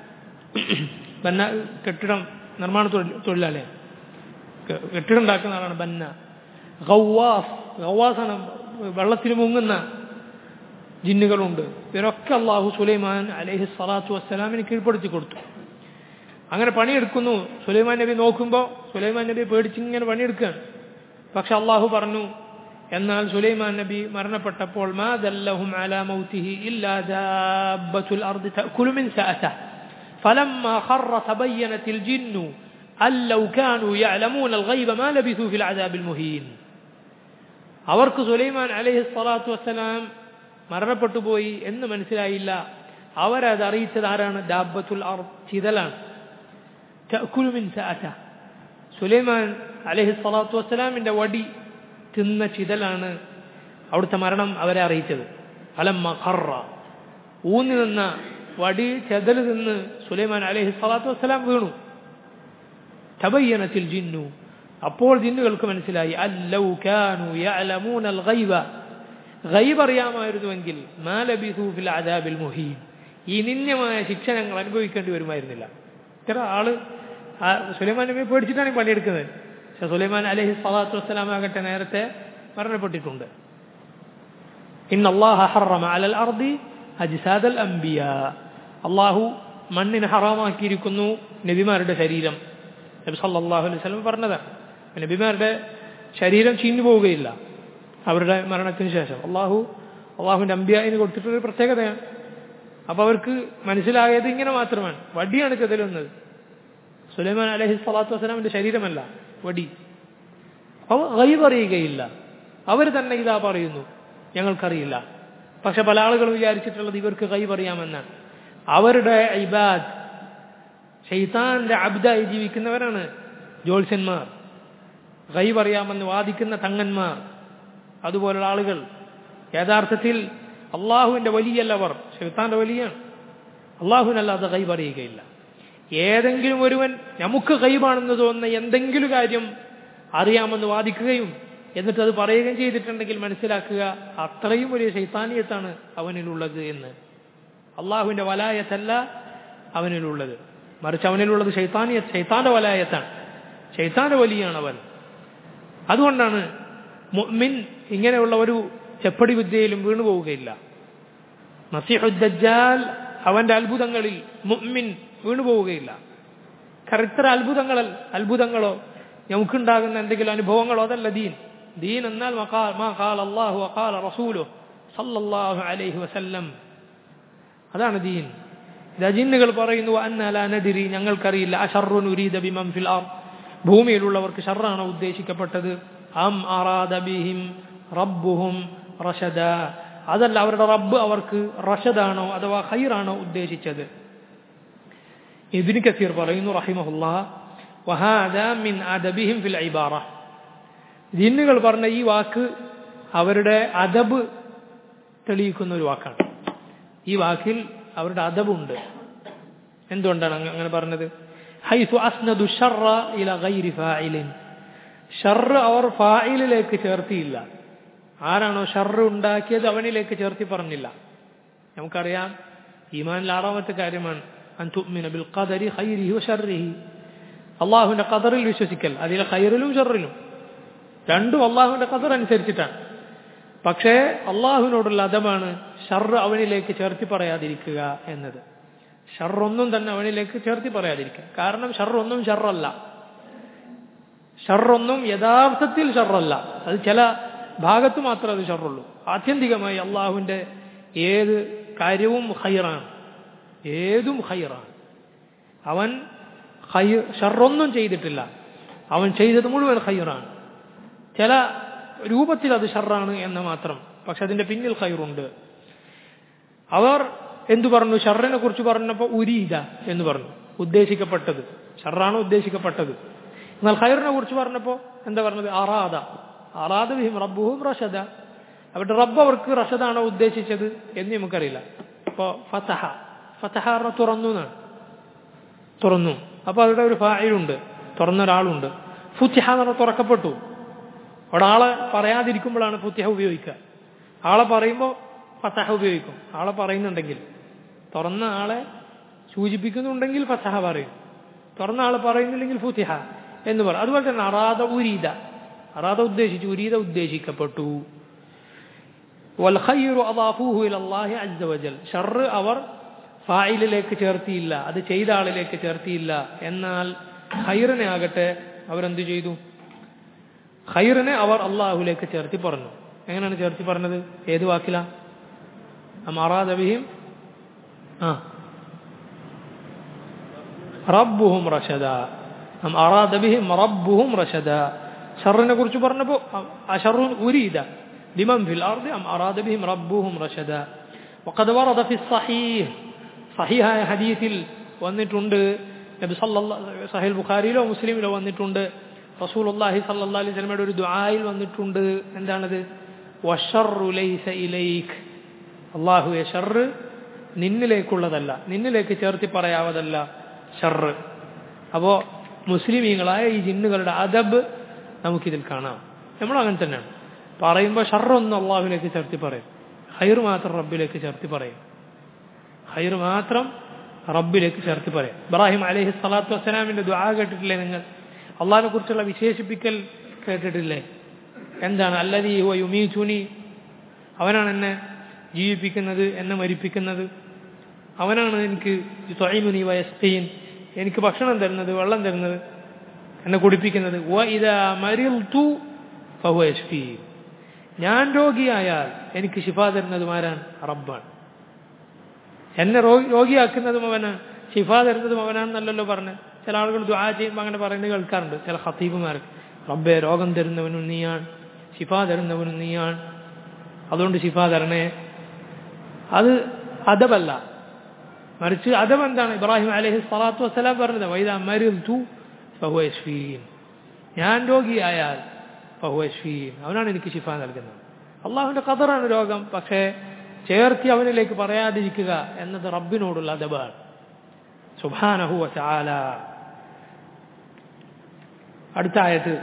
ബന്ന കെട്ടിടം നിർമ്മാണ തൊഴിലാളിയാണ് കെട്ടിടം ഉണ്ടാക്കുന്ന ആളാണ് ബന്ന ഗൗവാസ് ഗൗവാസാണ് വെള്ളത്തിൽ മുങ്ങുന്ന ജിന്നുകളുണ്ട് ഇവരൊക്കെ അള്ളാഹു സുലൈമാൻ അലഹി സ്വലാത്തു വസ്സലാമിന് കീഴ്പ്പെടുത്തി കൊടുത്തു അങ്ങനെ പണിയെടുക്കുന്നു സുലൈമാൻ നബി നോക്കുമ്പോൾ സുലൈമാൻ നബി പേടിച്ചിങ്ങനെ പണിയെടുക്കുകയാണ് പക്ഷെ അള്ളാഹു പറഞ്ഞു എന്നാൽ സുലൈമാൻ നബി മരണപ്പെട്ടപ്പോൾ മാ ദല്ലഹും അലാ മൗതിഹി ഇല്ലാ ദാബത്തുൽ അർദി തഅകുലു മിൻ സഅതഹ فلما خر تبينت الجن أن لو كانوا يعلمون الغيب ما لبثوا في العذاب المهين അവർക്ക് സുലൈമാൻ അലൈഹി സ്വലാത്തു വസ്സലാം മരണപ്പെട്ടു പോയി എന്ന് മനസ്സിലായില്ല അവരത് അറിയിച്ചത് ആരാണ് ദാബത്തുൽ അർ ചിതലാണ് മിൻ സഅത സുലൈമാൻ അലൈഹി സ്വലാത്തു വസ്സലാമിന്റെ വടി തിന്ന ചിതലാണ് അവിടുത്തെ മരണം അവരെ അറിയിച്ചത് അലമ്മ ഖറ ഊന്നി നിന്ന വടി ചെതല് നിന്ന് സുലൈമാൻ അലൈഹി സ്വലാത്തു വസ്സലാം വീണു തബയ്യനത്തിൽ ജിന്നു അപ്പോൾ ജിന്നുകൾക്ക് മനസ്സിലായി അല്ലൗ കാനു യഅലമൂന അൽ ഗൈബ ഗൈബ് അറിയാമായിരുന്നുവെങ്കിൽ മാ ലബിസു ഫിൽ അദാബിൽ മുഹീൻ ഈ നിന്യമായ ശിക്ഷ ഞങ്ങൾ അനുഭവിക്കേണ്ടി വരുമായിരുന്നില്ല ഇത്ര ആള് സുലൈമാൻ നബിയെ പേടിച്ചിട്ടാണ് ഈ പണിയെടുക്കുന്നത് പക്ഷെ സുലൈമാൻ അലഹി സ്വലാത്തു വസ്സലാം ആകട്ടെ നേരത്തെ മരണപ്പെട്ടിട്ടുണ്ട് ഇന്ന് അള്ളാഹു ഹറമ അലൽ അർദി അജിസാദൽ അംബിയ അള്ളാഹു മണ്ണിന് ഹറാമാക്കിയിരിക്കുന്നു നബിമാരുടെ ശരീരം നബി സല്ലാഹു അലൈഹി സ്വലം പറഞ്ഞതാണ് നബിമാരുടെ ശരീരം ചീഞ്ഞു പോവുകയില്ല അവരുടെ മരണത്തിന് ശേഷം അള്ളാഹു അള്ളാഹുവിൻ്റെ അമ്പിയായിന് കൊടുത്തിട്ടൊരു പ്രത്യേകതയാണ് അപ്പോൾ അവർക്ക് മനസ്സിലായത് ഇങ്ങനെ മാത്രമാണ് വടിയാണ് ചെതലുന്നത് സുലൈമാൻ അലഹി സ്വലാത്തു വസ്സലാമിന്റെ ശരീരമല്ല വടി അവ ഗൈബ് അറിയുകയില്ല അവർ തന്നെ ഇതാ പറയുന്നു ഞങ്ങൾക്കറിയില്ല പക്ഷെ പല ആളുകൾ വിചാരിച്ചിട്ടുള്ളത് ഇവർക്ക് ഗൈബ് അറിയാമെന്നാണ് അവരുടെ ഇബാദ് ഷെയ്ത്താന്റെ അബ്ദായി ജീവിക്കുന്നവരാണ് ജ്യോത്സ്യന്മാർ ഗൈബ് അറിയാമെന്ന് വാദിക്കുന്ന തങ്ങന്മാർ അതുപോലുള്ള ആളുകൾ യഥാർത്ഥത്തിൽ അള്ളാഹുവിന്റെ വലിയല്ല അവർ ഷെയ്ത്താന്റെ വലിയാണ് അള്ളാഹുവിനല്ലാതെ ഗൈബ് അറിയുകയില്ല ഏതെങ്കിലും ഒരുവൻ നമുക്ക് ഗൈബാണെന്ന് തോന്നുന്ന എന്തെങ്കിലും കാര്യം അറിയാമെന്ന് വാദിക്കുകയും എന്നിട്ട് അത് പറയുകയും ചെയ്തിട്ടുണ്ടെങ്കിൽ മനസ്സിലാക്കുക അത്രയും വലിയ ശൈത്താനീയത്താണ് അവനിലുള്ളത് എന്ന് അള്ളാഹുവിന്റെ വലായത്തല്ല അവനിലുള്ളത് മറിച്ച് അവനിലുള്ളത് ശൈത്താനിയ ശൈത്താന്റെ വലായത്താണ് ശൈത്താന്റെ വലിയാണ് അവൻ അതുകൊണ്ടാണ് മുഅ്മിൻ ഇങ്ങനെയുള്ള ഒരു ചെപ്പടി വിദ്യയിലും വീണുപോവുകയില്ല നസിഹുദ്ദാൽ അവന്റെ അത്ഭുതങ്ങളിൽ മുഅ്മിൻ വീണുപോവുകയില്ല കാരണം ഇത്ര അത്ഭുതങ്ങൾ അത്ഭുതങ്ങളോ നമുക്കുണ്ടാകുന്ന എന്തെങ്കിലും അനുഭവങ്ങളോ അതല്ല ദീൻ ദീൻ എന്നാൽ മാ ഖാൽ അല്ലാഹു വഖാല റസൂലു സല്ലല്ലാഹു അലൈഹി വസല്ലം അതാണ് ദീൻ ഇതാ ജിന്നുകൾ പറയുന്നു അന്നല നദിരി ഞങ്ങൾക്കറിയില്ല അഷറുൻ ഉരീദ ബിമം ഫിൽ ആർ ഭൂമിയിലുള്ളവർക്ക് ഷർറാണോ ഉദ്ദേശിക്കപ്പെട്ടത് അം അറാദ ബിഹിം റബ്ബുഹും റഷദ അതല്ല അവരുടെ റബ്ബ് അവർക്ക് റഷദാണോ അഥവാ ഖൈറാണോ ഉദ്ദേശിച്ചത് ഇബ്നു കസീർ പറയുന്നു റഹിമഹുല്ലാ വഹാദ മിൻ അദബിഹിം ഫിൽ ഇബാറ ജിന്നുകൾ പറഞ്ഞ ഈ വാക്ക് അവരുടെ അദബ് തെളിയിക്കുന്ന ഒരു വാക്കാണ് ഈ വാക്കിൽ അവരുടെ അദബുണ്ട് എന്തുകൊണ്ടാണ് അങ്ങനെ പറഞ്ഞത് ഹൈസു അസ്നദു ഷർറ ഇല ഗൈരി ഫായിലിൻ ഷർറ് അവർ ഫായിലിലേക്ക് ചേർത്തിയില്ല ആരാണോ ഷർറ് ഉണ്ടാക്കിയത് അവനിലേക്ക് ചേർത്തി പറഞ്ഞില്ല നമുക്കറിയാം ഈമാനിൽ ആറാമത്തെ കാര്യമാണ് അൻതുമിന ബിൽ ഖദരി ഖൈരിഹി വശർരിഹി അള്ളാഹുവിന്റെ ഖദറിൽ വിശ്വസിക്കൽ അതിലെ ഖൈറിലും ഷർറിലും രണ്ടും അള്ളാഹുവിന്റെ ഖദർ അനുസരിച്ചിട്ടാണ് പക്ഷേ അള്ളാഹുവിനോടുള്ള അദമാണ് ഷർറ് അവനിലേക്ക് ചേർത്തി പറയാതിരിക്കുക എന്നത് ഷർറൊന്നും തന്നെ അവനിലേക്ക് ചേർത്തി പറയാതിരിക്കുക കാരണം ഷർറൊന്നും ഷർറല്ല ഷർറൊന്നും യഥാർത്ഥത്തിൽ ഷർറല്ല അത് ചില ഭാഗത്ത് മാത്രമേ അത് ഷർറുള്ളൂ ആത്യന്തികമായി അള്ളാഹുവിന്റെ ഏത് കാര്യവും ഹൈറാണ് ഏതും ഹൈറാണ് അവൻ ഹൈ ഷർറൊന്നും ചെയ്തിട്ടില്ല അവൻ ചെയ്തത് മുഴുവൻ ഹൈറാണ് ചില രൂപത്തിൽ അത് ഷർറാണ് എന്ന് മാത്രം പക്ഷെ അതിന്റെ പിന്നിൽ ഹൈറുണ്ട് അവർ എന്തു പറഞ്ഞു ഷർറിനെ കുറിച്ച് പറഞ്ഞപ്പോൾ ഉരീദ എന്ന് പറഞ്ഞു ഉദ്ദേശിക്കപ്പെട്ടത് ഷർറാണ് ഉദ്ദേശിക്കപ്പെട്ടത് എന്നാൽ ഖൈറിനെ കുറിച്ച് പറഞ്ഞപ്പോൾ എന്താ പറഞ്ഞത് അറാദ അറാദ ബിഹിം റബ്ബുഹും റഷദ അവരുടെ റബ്ബ് അവർക്ക് റഷദാണോ ഉദ്ദേശിച്ചത് എന്ന് നമുക്കറിയില്ല അപ്പോൾ ഫതഹ ഫതഹ പറഞ്ഞ തുറന്നു എന്നാണ് തുറന്നു അപ്പോൾ അവരുടെ ഒരു ഫായിലുണ്ട് തുറന്ന ഒരാളുണ്ട് ഫുത്തിഹ എന്ന് പറഞ്ഞാൽ തുറക്കപ്പെട്ടു അവിടെ ആളെ പറയാതിരിക്കുമ്പോഴാണ് ഫുത്തിഹ ഉപയോഗിക്കുക ആളെ പറയുമ്പോൾ ഫതഹ ഉപയോഗിക്കും ആളെ പറയുന്നുണ്ടെങ്കിൽ തുറന്ന ആളെ സൂചിപ്പിക്കുന്നുണ്ടെങ്കിൽ ഫതഹ പറയും തുറന്ന ആളെ പറയുന്നില്ലെങ്കിൽ ഫുത്തിഹ എന്ന് പറയും അതുപോലെ തന്നെ അറാദ ഉരീദ അറാദ ഉദ്ദേശിച്ചു ഉരീദ ഉദ്ദേശിക്കപ്പെട്ടു വൽഖൈറു അദാഫൂഹു ഇലല്ലാഹി അസ്സ വജൽ ഷർറ് അവർ ഫായിലിലേക്ക് ചേർത്തിയില്ല അത് ചെയ്ത ആളിലേക്ക് ചേർത്തിയില്ല എന്നാൽ ഖൈറിനെ ആകട്ടെ അവരെന്ത് ചെയ്തു ഖൈറിനെ അവർ അള്ളാഹുലേക്ക് ചേർത്തി പറഞ്ഞു എങ്ങനെയാണ് ചേർത്തി പറഞ്ഞത് ഏത് വാക്കില അറാദബിഹിം ആ റബ്ബുഹും റഷദ അം അറാദബിഹിം റബ്ബുഹും റഷദ ഷറിനെ കുറിച്ച് പറഞ്ഞപ്പോൾ അഷറുൻ ഉരീദ لمن في الأرض أم أراد بهم ربهم رشدا وقد ورد في الصحيح صحيح حديث വന്നിട്ടുണ്ട് നബി സല്ലല്ലാഹു സഹീൽ ബുഖാരിയിലോ മുസ്ലിമിലോ വന്നിട്ടുണ്ട് റസൂലുള്ളാഹി സല്ലല്ലാഹു അലൈഹി വസല്ലമയുടെ ഒരു ദുആയിൽ വന്നിട്ടുണ്ട് എന്താണത് വഷറു ലൈസ ഇലൈക് അല്ലാഹുവെ ഷർറ് നിന്നിലേക്കുള്ളതല്ല നിന്നിലേക്ക് ചേർത്തി പറയാവതല്ല ഷർറ് അപ്പോൾ മുസ്ലിമീങ്ങളായ ഈ ജിന്നുകളുടെ അദബ് നമുക്കിതിൽ കാണാം നമ്മൾ അങ്ങനെ തന്നെയാണ് പറയുമ്പോൾ ഷർറൊന്നും അള്ളാഹുവിലേക്ക് ചേർത്തി പറയും ഹൈർ മാത്രം റബ്ബിലേക്ക് ചേർത്തി പറയും ഹൈർ മാത്രം റബ്ബിലേക്ക് ചേർത്തി പറയും ഇബ്രാഹിം അലഹി സ്വലാത്തു വസ്സലാമിന്റെ ദുആ കേട്ടിട്ടില്ലേ നിങ്ങൾ അള്ളാഹിനെ കുറിച്ചുള്ള വിശേഷിപ്പിക്കൽ കേട്ടിട്ടില്ലേ എന്താണ് അല്ലതി ഹുവ യുമീചുനി അവനാണ് എന്നെ ജീവിപ്പിക്കുന്നത് എന്നെ മരിപ്പിക്കുന്നത് അവനാണ് എനിക്ക് തൊഴിമുനി വയസ്തീൻ എനിക്ക് ഭക്ഷണം തരുന്നത് വെള്ളം തരുന്നത് എന്നെ കുടിപ്പിക്കുന്നത് വ ഇതാ മരിൽ തു ഫഹുവി ഞാൻ രോഗിയായാൽ എനിക്ക് ശിഫ തരുന്നതും ആരാണ് റബ്ബാണ് എന്നെ രോഗിയാക്കുന്നതും അവനാണ് ശിഫ തരുന്നതും അവനാണെന്നല്ലല്ലോ പറഞ്ഞ് ചില ആളുകൾ ദുആ ചെയ്യുമ്പോൾ അങ്ങനെ പറയുന്നത് കേൾക്കാറുണ്ട് ചില ഹത്തീബുമാർക്ക് റബ്ബെ രോഗം തരുന്നവനും നീയാണ് ശിഫ തരുന്നവനും നീയാണ് അതുകൊണ്ട് ശിഫ തരണേ അത് അദബല്ല മറിച്ച് അതം എന്താണ് ഇബ്രാഹിം അലഹി സ്വലാത്തു വസ്സലാം പറഞ്ഞത് വൈദ മരുതു ഫഹുവീൻ ഞാൻ രോഗിയായാൽ ഫഹുവീൻ അവനാണ് എനിക്ക് ശിഫ നൽകുന്നത് അള്ളാഹുവിൻ്റെ കതറാണ് രോഗം പക്ഷേ ചേർത്തി അവനിലേക്ക് പറയാതിരിക്കുക എന്നത് റബ്ബിനോടുള്ള അദബാണ് സുബാനഹു വചാല അടുത്ത ആയത്ത്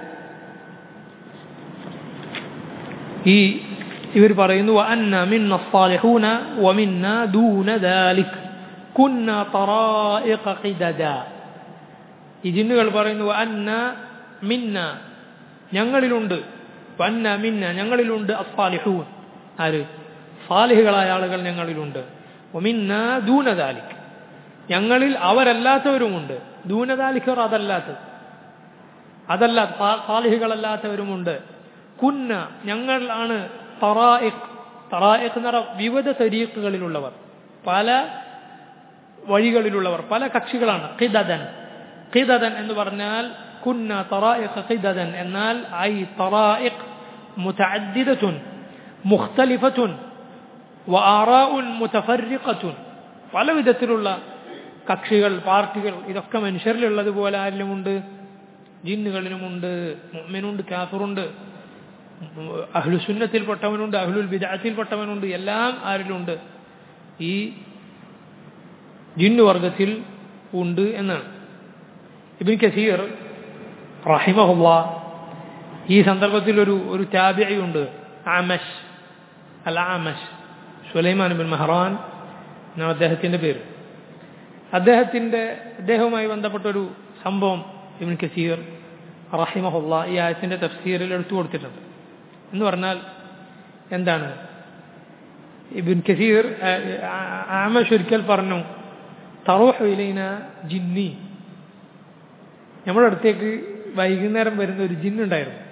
ഈ ഇവർ പറയുന്നു അന്ന മിന്ന الصالحون ومنا دون ذلك كنا طرائق قددا ഈ ജിന്നുകൾ പറയുന്നു അന്ന മിന്ന ഞങ്ങളിലുണ്ട് അന്ന മിന്ന ഞങ്ങളിലുണ്ട് അസ്സാലിഹൂൻ ആര് സാലിഹുകളായ ആളുകൾ ഞങ്ങളിലുണ്ട് ഒമിന്ന ദൂനദാലിക് ഞങ്ങളിൽ അവരല്ലാത്തവരുമുണ്ട് ദൂനദാലിക്കർ അതല്ലാത്തത് അതല്ല സാലിഹുകളല്ലാത്തവരുമുണ്ട് കുന്ന ഞങ്ങൾ ആണ് തറായിഖ് തറായിഖ് എന്ന് പറഞ്ഞ വിവിധ തരീഖുകളിലുള്ളവർ പല വഴികളിലുള്ളവർ പല കക്ഷികളാണ് ഖിദദൻ ഖിദദൻ എന്ന് പറഞ്ഞാൽ കുന്ന തറായിഖ് ഖിദദൻ എന്നാൽ ഐ തറായിഖ് മുതഅദ്ദിദത്തുൻ മുഖ്തലിഫത്തുൻ വആറാഉൻ മുതഫർരിഖത്തുൻ പല വിധത്തിലുള്ള കക്ഷികൾ പാർട്ടികൾ ഇതൊക്കെ മനുഷ്യരിലുള്ളതുപോലെ ആരിലുമുണ്ട് ജിന്നുകളിലുമുണ്ട് മുഅ്മിനുണ്ട് കാഫറുണ്ട് അഹ്ലുസുന്നത്തിൽപ്പെട്ടവനുണ്ട് അഹ്ലുൽ ബിദഅത്തിൽപ്പെട്ടവനുണ്ട് എല്ലാം ആരിലുണ്ട് ഈ ജിന്നുവർഗത്തിൽ ഉണ്ട് എന്നാണ് ഇബിൻ കസീർ റഹിമഹുല്ല ഈ സന്ദർഭത്തിൽ ഒരു ഒരു താബിയുണ്ട് Amash al Amash Sulaiman bin Mehran എന്നാണ് അദ്ദേഹത്തിൻ്റെ പേര് അദ്ദേഹത്തിൻ്റെ അദ്ദേഹവുമായി ബന്ധപ്പെട്ടൊരു സംഭവം ഇബിൻ കസീർ റഹിമഹുല്ല ഈ ആയത്തിൻ്റെ തഫ്സീറിൽ എടുത്തു കൊടുത്തിട്ടുണ്ട് എന്ന് പറഞ്ഞാൽ എന്താണ് ഇബിൻ കസീർ ആമഷ് ഒരിക്കൽ പറഞ്ഞു തറോഹ് ഇലൈന ജിന്നി നമ്മുടെ അടുത്തേക്ക് വൈകുന്നേരം വരുന്ന ഒരു ജിന്നുണ്ടായിരുന്നു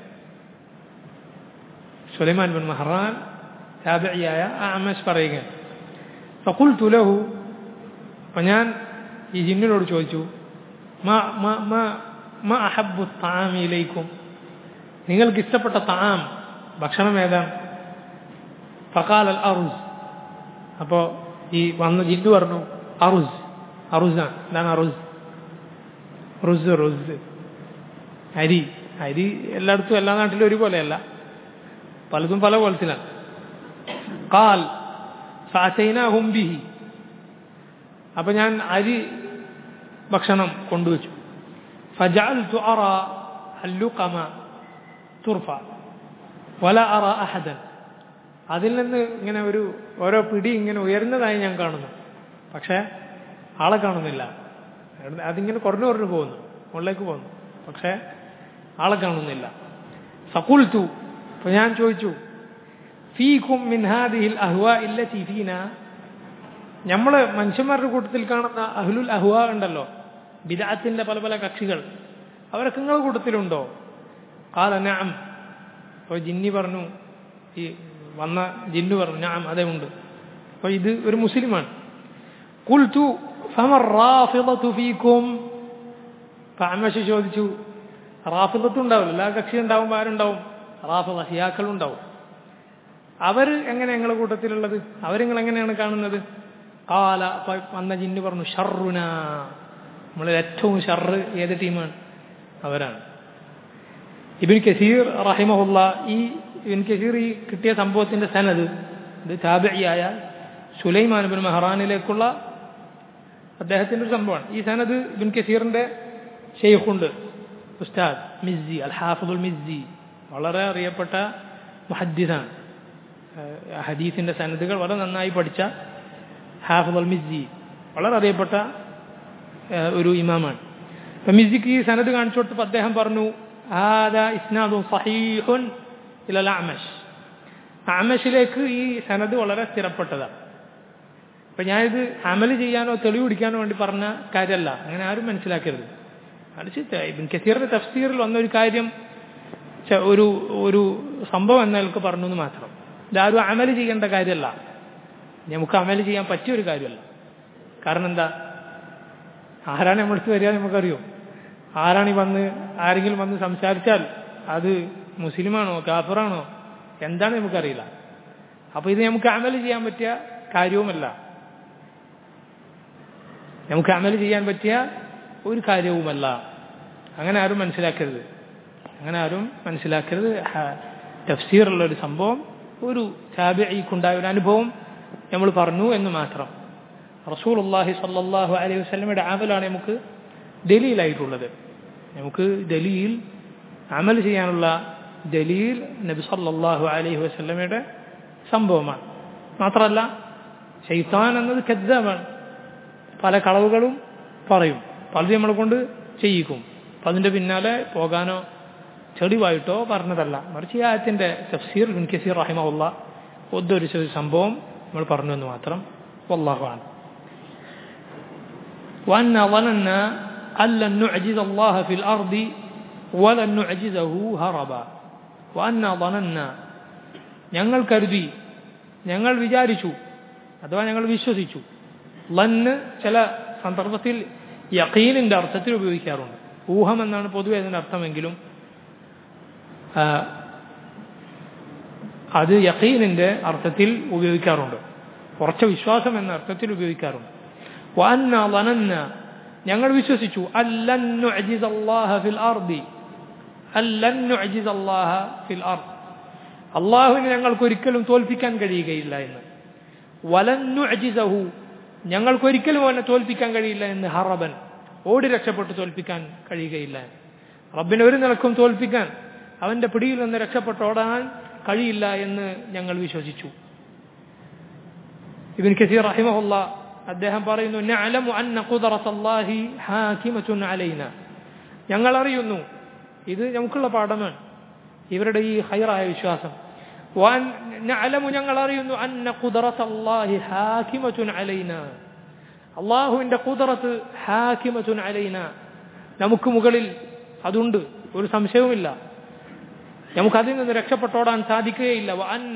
സുലൈമാൻ ബിൻ മെഹ്റാൻ താബിയായ ആമഷ് പറയുക ഫക്കുൽ തുലഹു അപ്പം ഞാൻ ഈ ജിന്നിനോട് ചോദിച്ചു മ അഹബു താമിയിലേക്കും നിങ്ങൾക്ക് ഇഷ്ടപ്പെട്ട താം ഭക്ഷണം ഏതാണ് ഫക്കാൽ അൽ അറുസ് അപ്പോൾ ഈ വന്ന ജിന്നു പറഞ്ഞു അറുസ് അറുസാണ് എന്താണ് അറുസ് റുസ് റുസ് അരി അരി എല്ലായിടത്തും എല്ലാ നാട്ടിലും ഒരുപോലെയല്ല പലതും പല കോലത്തിലാണ് കാൽ സാച്ചൈന ഹുംബിഹി അപ്പം ഞാൻ അരി ഭക്ഷണം കൊണ്ടുവച്ചു ഫജാൽ അറ അല്ലുക്കമ തുർഫ വല അറ അഹദൻ അതിൽ നിന്ന് ഇങ്ങനെ ഒരു ഓരോ പിടി ഇങ്ങനെ ഉയർന്നതായി ഞാൻ കാണുന്നു പക്ഷേ ആളെ കാണുന്നില്ല അതിങ്ങനെ കുറഞ്ഞു കുറഞ്ഞു പോകുന്നു മുകളിലേക്ക് പോകുന്നു പക്ഷേ ആളെ കാണുന്നില്ല സക്കുൽത്തു അപ്പൊ ഞാൻ ചോദിച്ചു ഫീക്കും മിൻഹാദിഹിൽ അഹ്വ ഇല്ല ഫീന നമ്മൾ മനുഷ്യന്മാരുടെ കൂട്ടത്തിൽ കാണുന്ന അഹ്ലുൽ അഹ്വ ഉണ്ടല്ലോ ബിദാത്തിന്റെ പല പല കക്ഷികൾ അവരൊക്കെ നിങ്ങളുടെ കൂട്ടത്തിലുണ്ടോ കാല നാം അപ്പോൾ ജിന്നി പറഞ്ഞു ഈ വന്ന ജിന്നു പറഞ്ഞു ഞാൻ അതേ ഉണ്ട് അപ്പോൾ ഇത് ഒരു മുസ്ലിമാണ് കുൽത്തു ഫമർ റാഫിദത്തു ഫീക്കും പാമശി ചോദിച്ചു റാഫിദത്തും ഉണ്ടാവില്ല എല്ലാ കക്ഷി ഉണ്ടാവുമ്പോൾ ആരുണ്ടാവും റാഫിദ ഹിയാക്കളുണ്ടാവും അവർ എങ്ങനെ ഞങ്ങളുടെ കൂട്ടത്തിലുള്ളത് അവരിങ്ങൾ എങ്ങനെയാണ് കാണുന്നത് കാല വന്ന ജിന്ന് പറഞ്ഞു ഷർറുന നമ്മളിൽ ഏറ്റവും ഷർറ് ഏത് ടീമാണ് അവരാണ് ഇബിൻ കസീർ റഹിമഹുല്ല ഈ ഇബിൻ കസീർ ഈ കിട്ടിയ സംഭവത്തിന്റെ സനത് ഇത് താബിയായ സുലൈമാൻ ബിൻ മെഹ്റാനിലേക്കുള്ള അദ്ദേഹത്തിൻ്റെ ഒരു സംഭവമാണ് ഈ സനത് ഇബിൻ കസീറിൻ്റെ ഷെയ്ഖുണ്ട് ഉസ്താദ് മിസ്സി അൽ ഹാഫുൽ മിസ്സി വളരെ അറിയപ്പെട്ട മുഹദ്ദിസാണ് ഹദീസിൻ്റെ സനദുകൾ വളരെ നന്നായി പഠിച്ച ഹാഫുൽ മിസ്സി വളരെ അറിയപ്പെട്ട ഒരു ഇമാമാണ് അപ്പം മിസ്സിക്ക് ഈ സനത് കാണിച്ചു കൊടുത്തപ്പോൾ അദ്ദേഹം പറഞ്ഞു ആദ ഇസ്നാദു സഹീഹുൻ ഇലൽ അമഷ് അമഷിലേക്ക് ഈ സനത് വളരെ സ്ഥിരപ്പെട്ടതാണ് അപ്പം ഞാനിത് അമൽ ചെയ്യാനോ തെളിവ് പിടിക്കാനോ വേണ്ടി പറഞ്ഞ കാര്യമല്ല അങ്ങനെ ആരും മനസ്സിലാക്കരുത് മറിച്ച് ഇബിൻ കസീറിന്റെ തഫ്സീറിൽ വന്ന ഒരു കാര്യം ഒരു ഒരു സംഭവം എന്നയാൾക്ക് പറഞ്ഞു എന്ന് മാത്രം ഇതാരും അമൽ ചെയ്യേണ്ട കാര്യമല്ല നമുക്ക് അമൽ ചെയ്യാൻ പറ്റിയ ഒരു കാര്യമല്ല കാരണം എന്താ ആരാണ് നമ്മളടുത്ത് വരിക നമുക്കറിയോ ആരാണ് ഈ വന്ന് ആരെങ്കിലും വന്ന് സംസാരിച്ചാൽ അത് മുസ്ലിമാണോ കാഫറാണോ എന്താണ് നമുക്കറിയില്ല അപ്പോൾ ഇത് നമുക്ക് അമൽ ചെയ്യാൻ പറ്റിയ കാര്യവുമല്ല നമുക്ക് അമൽ ചെയ്യാൻ പറ്റിയ ഒരു കാര്യവുമല്ല അങ്ങനെ ആരും മനസ്സിലാക്കരുത് അങ്ങനെ ആരും മനസ്സിലാക്കരുത് തഫ്സീറുള്ള ഒരു സംഭവം ഒരു താബിക്കുണ്ടായ ഒരു അനുഭവം നമ്മൾ പറഞ്ഞു എന്ന് മാത്രം റസൂൽ അള്ളാഹി സല്ലാഹു അലൈഹി വസ്ലമയുടെ അമലാണ് നമുക്ക് ദലീലായിട്ടുള്ളത് നമുക്ക് ദലീൽ അമൽ ചെയ്യാനുള്ള ദലീൽ നബി സല്ലാഹു അലൈഹി വസ്ലമയുടെ സംഭവമാണ് മാത്രമല്ല ഷെയ്ത്താൻ എന്നത് കദ്ദാമാണ് പല കളവുകളും പറയും പലതും നമ്മളെ കൊണ്ട് ചെയ്യിക്കും അപ്പം അതിൻ്റെ പിന്നാലെ പോകാനോ തെളിവായിട്ടോ പറഞ്ഞതല്ല മറിച്ച് ഈ ആയത്തിൻ്റെ തഫ്സീർ ബിൻ കസീർ റഹിമുള്ള ഉദ്ധരിച്ച ഒരു സംഭവം നമ്മൾ പറഞ്ഞു എന്ന് മാത്രം വല്ലാഹുവാണ് وأنا ظننا أن لن نعجز الله في الأرض ولن نعجزه هربا وأنا ظننا ഞങ്ങൾ കരുതി ഞങ്ങൾ വിചാരിച്ചു അഥവാ ഞങ്ങൾ വിശ്വസിച്ചു ലന്ന് ചില സന്ദർഭത്തിൽ യക്കീനിൻ്റെ അർത്ഥത്തിൽ ഉപയോഗിക്കാറുണ്ട് ഊഹം എന്നാണ് പൊതുവെ അതിൻ്റെ അർത്ഥമെങ്കിലും അത് യക്കീനിൻ്റെ അർത്ഥത്തിൽ ഉപയോഗിക്കാറുണ്ട് കുറച്ച വിശ്വാസം എന്ന അർത്ഥത്തിൽ ഉപയോഗിക്കാറുണ്ട് വന്ന വനന്ന ഞങ്ങൾ വിശ്വസിച്ചു അല്ലന്നു അജിസല്ലാഹ ഫിൽ അർദി അല്ലന്നു അജിസല്ലാഹ ഫിൽ അർദ് അള്ളാഹുവിനെ ഞങ്ങൾക്ക് ഒരിക്കലും തോൽപ്പിക്കാൻ കഴിയുകയില്ല എന്ന് വലന്നു അജിസഹു ഞങ്ങൾക്കൊരിക്കലും അവനെ തോൽപ്പിക്കാൻ കഴിയില്ല എന്ന് ഹറബൻ ഓടി രക്ഷപ്പെട്ട് തോൽപ്പിക്കാൻ കഴിയുകയില്ല റബ്ബിനെ ഒരു നിലക്കും തോൽപ്പിക്കാൻ അവന്റെ പിടിയിൽ നിന്ന് രക്ഷപ്പെട്ടോടാൻ കഴിയില്ല എന്ന് ഞങ്ങൾ വിശ്വസിച്ചു ഇബിൻ കസീർ റഹിമഹുല്ല അദ്ദേഹം പറയുന്നു നഅലമു അന്ന ഖുദറത്തല്ലാഹി ഹാകിമത്തുൻ അലൈന ഞങ്ങൾ അറിയുന്നു ഇത് നമുക്കുള്ള പാഠമാണ് ഇവരുടെ ഈ ഹൈറായ വിശ്വാസം നഅലമു ഞങ്ങൾ അറിയുന്നു അന്ന ഖുദറത്തല്ലാഹി ഹാകിമത്തുൻ അലൈന അള്ളാഹുവിന്റെ ഖുദറത്ത് ഹാകിമത്തുൻ അലൈന നമുക്ക് മുകളിൽ അതുണ്ട് ഒരു സംശയവുമില്ല നമുക്ക് അതിൽ നിന്ന് രക്ഷപ്പെട്ടോടാൻ സാധിക്കുകയില്ല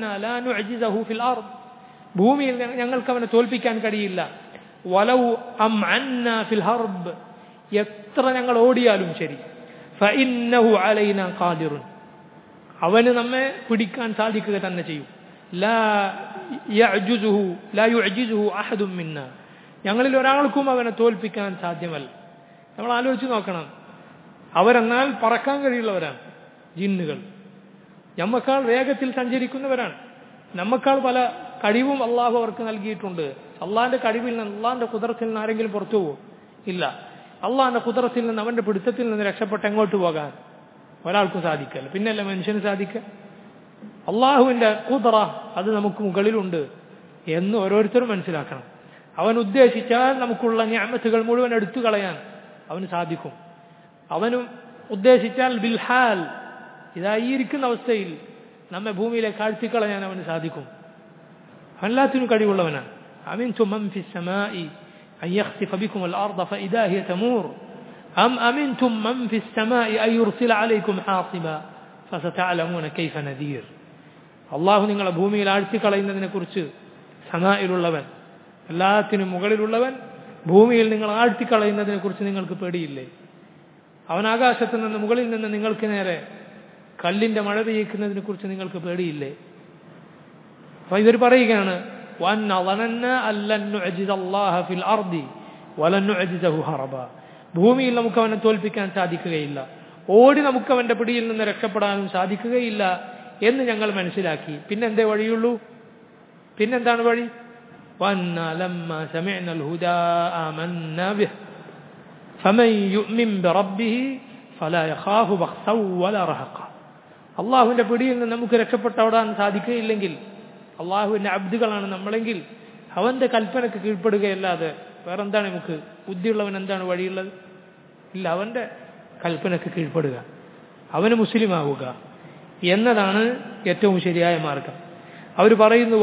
ഫിൽ അർദ് ഭൂമിയിൽ ഞങ്ങൾക്ക് അവനെ തോൽപ്പിക്കാൻ കഴിയില്ല വലൗ അം ഫിൽ ഹർബ് എത്ര ഞങ്ങൾ ഓടിയാലും ശരി ഫഇന്നഹു അലൈന ഖാദിറുൻ അവന് നമ്മെ പിടിക്കാൻ സാധിക്കുക തന്നെ ചെയ്യും ലാ യഅജുസുഹു ലാ യുഅജിസുഹു അഹദും മിന്ന ഞങ്ങളിൽ ഒരാൾക്കും അവനെ തോൽപ്പിക്കാൻ സാധ്യമല്ല നമ്മൾ ആലോചിച്ച് നോക്കണം അവരെന്നാൽ പറക്കാൻ കഴിയുള്ളവരാണ് ജിന്നുകൾ നമ്മക്കാൾ വേഗത്തിൽ സഞ്ചരിക്കുന്നവരാണ് നമ്മക്കാൾ പല കഴിവും അള്ളാഹു അവർക്ക് നൽകിയിട്ടുണ്ട് അള്ളാഹിന്റെ കഴിവിൽ നിന്ന് അള്ളാഹിന്റെ കുതിരത്തിൽ നിന്ന് ആരെങ്കിലും പുറത്തു പോകും ഇല്ല അള്ളാഹിന്റെ കുതിരത്തിൽ നിന്ന് അവന്റെ പിടുത്തത്തിൽ നിന്ന് രക്ഷപ്പെട്ട് എങ്ങോട്ട് പോകാൻ ഒരാൾക്കും സാധിക്കല്ല പിന്നല്ല മനുഷ്യന് സാധിക്കുക അള്ളാഹുവിന്റെ കുതിറ അത് നമുക്ക് മുകളിലുണ്ട് എന്ന് ഓരോരുത്തരും മനസ്സിലാക്കണം അവൻ ഉദ്ദേശിച്ചാൽ നമുക്കുള്ള ഞാമത്തുകൾ മുഴുവൻ എടുത്തു കളയാൻ അവന് സാധിക്കും അവനും ഉദ്ദേശിച്ചാൽ ബിൽഹാൽ ഇതായി ഇരിക്കുന്ന അവസ്ഥയിൽ നമ്മെ ഭൂമിയിലേക്ക് ആഴ്ത്തിക്കളയാൻ അവന് സാധിക്കും എല്ലാത്തിനും കഴിവുള്ളവനാണ് أمنتم من في السماء أن يخسف بكم الأرض فإذا هي تمور أم أمنتم من في السماء أن يرسل عليكم حاصبا فستعلمون كيف نذير അള്ളാഹു നിങ്ങളെ ഭൂമിയിൽ ആഴ്ത്തിക്കളയുന്നതിനെ കുറിച്ച് സമായിലുള്ളവൻ എല്ലാത്തിനും മുകളിലുള്ളവൻ ഭൂമിയിൽ നിങ്ങൾ ആഴ്ത്തിക്കളയുന്നതിനെ കുറിച്ച് നിങ്ങൾക്ക് പേടിയില്ലേ അവൻ ആകാശത്ത് നിന്ന് മുകളിൽ നിന്ന് നിങ്ങൾക്ക് നേരെ കല്ലിന്റെ മഴ പെയ്യിക്കുന്നതിനെ കുറിച്ച് നിങ്ങൾക്ക് പേടിയില്ലേ അപ്പൊ ഇവർ പറയുകയാണ് ഭൂമിയിൽ നമുക്ക് അവനെ തോൽപ്പിക്കാൻ സാധിക്കുകയില്ല ഓടി നമുക്ക് അവന്റെ പിടിയിൽ നിന്ന് രക്ഷപ്പെടാനും സാധിക്കുകയില്ല എന്ന് ഞങ്ങൾ മനസ്സിലാക്കി പിന്നെന്തേ വഴിയുള്ളൂ പിന്നെന്താണ് വഴി فمن يؤمن بربه فلا يخاف بخسا ولا رهقا അള്ളാഹുവിന്റെ പിടിയിൽ നിന്ന് നമുക്ക് രക്ഷപ്പെട്ടവിടാൻ സാധിക്കുകയില്ലെങ്കിൽ അള്ളാഹുവിന്റെ അബ്ദുകളാണ് നമ്മളെങ്കിൽ അവന്റെ കൽപ്പനക്ക് കീഴ്പ്പെടുകയല്ലാതെ വേറെന്താണ് നമുക്ക് ബുദ്ധിയുള്ളവൻ എന്താണ് വഴിയുള്ളത് ഇല്ല അവന്റെ കൽപ്പനക്ക് കീഴ്പ്പെടുക അവന് മുസ്ലിം ആവുക എന്നതാണ് ഏറ്റവും ശരിയായ മാർഗം അവർ പറയുന്നു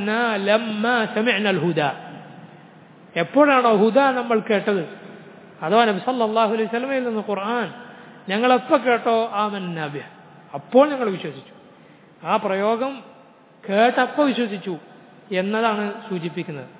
ഹുദ എപ്പോഴാണോ ഹുദ നമ്മൾ കേട്ടത് അഥവാ നബി സല്ലല്ലാഹു അലൈഹി സ്വലമയിൽ നിന്ന് ഖുർആൻ ഞങ്ങൾ എപ്പോൾ കേട്ടോ ആമന്നാബ്യ അപ്പോൾ ഞങ്ങൾ വിശ്വസിച്ചു ആ പ്രയോഗം കേട്ടപ്പോൾ വിശ്വസിച്ചു എന്നതാണ് സൂചിപ്പിക്കുന്നത്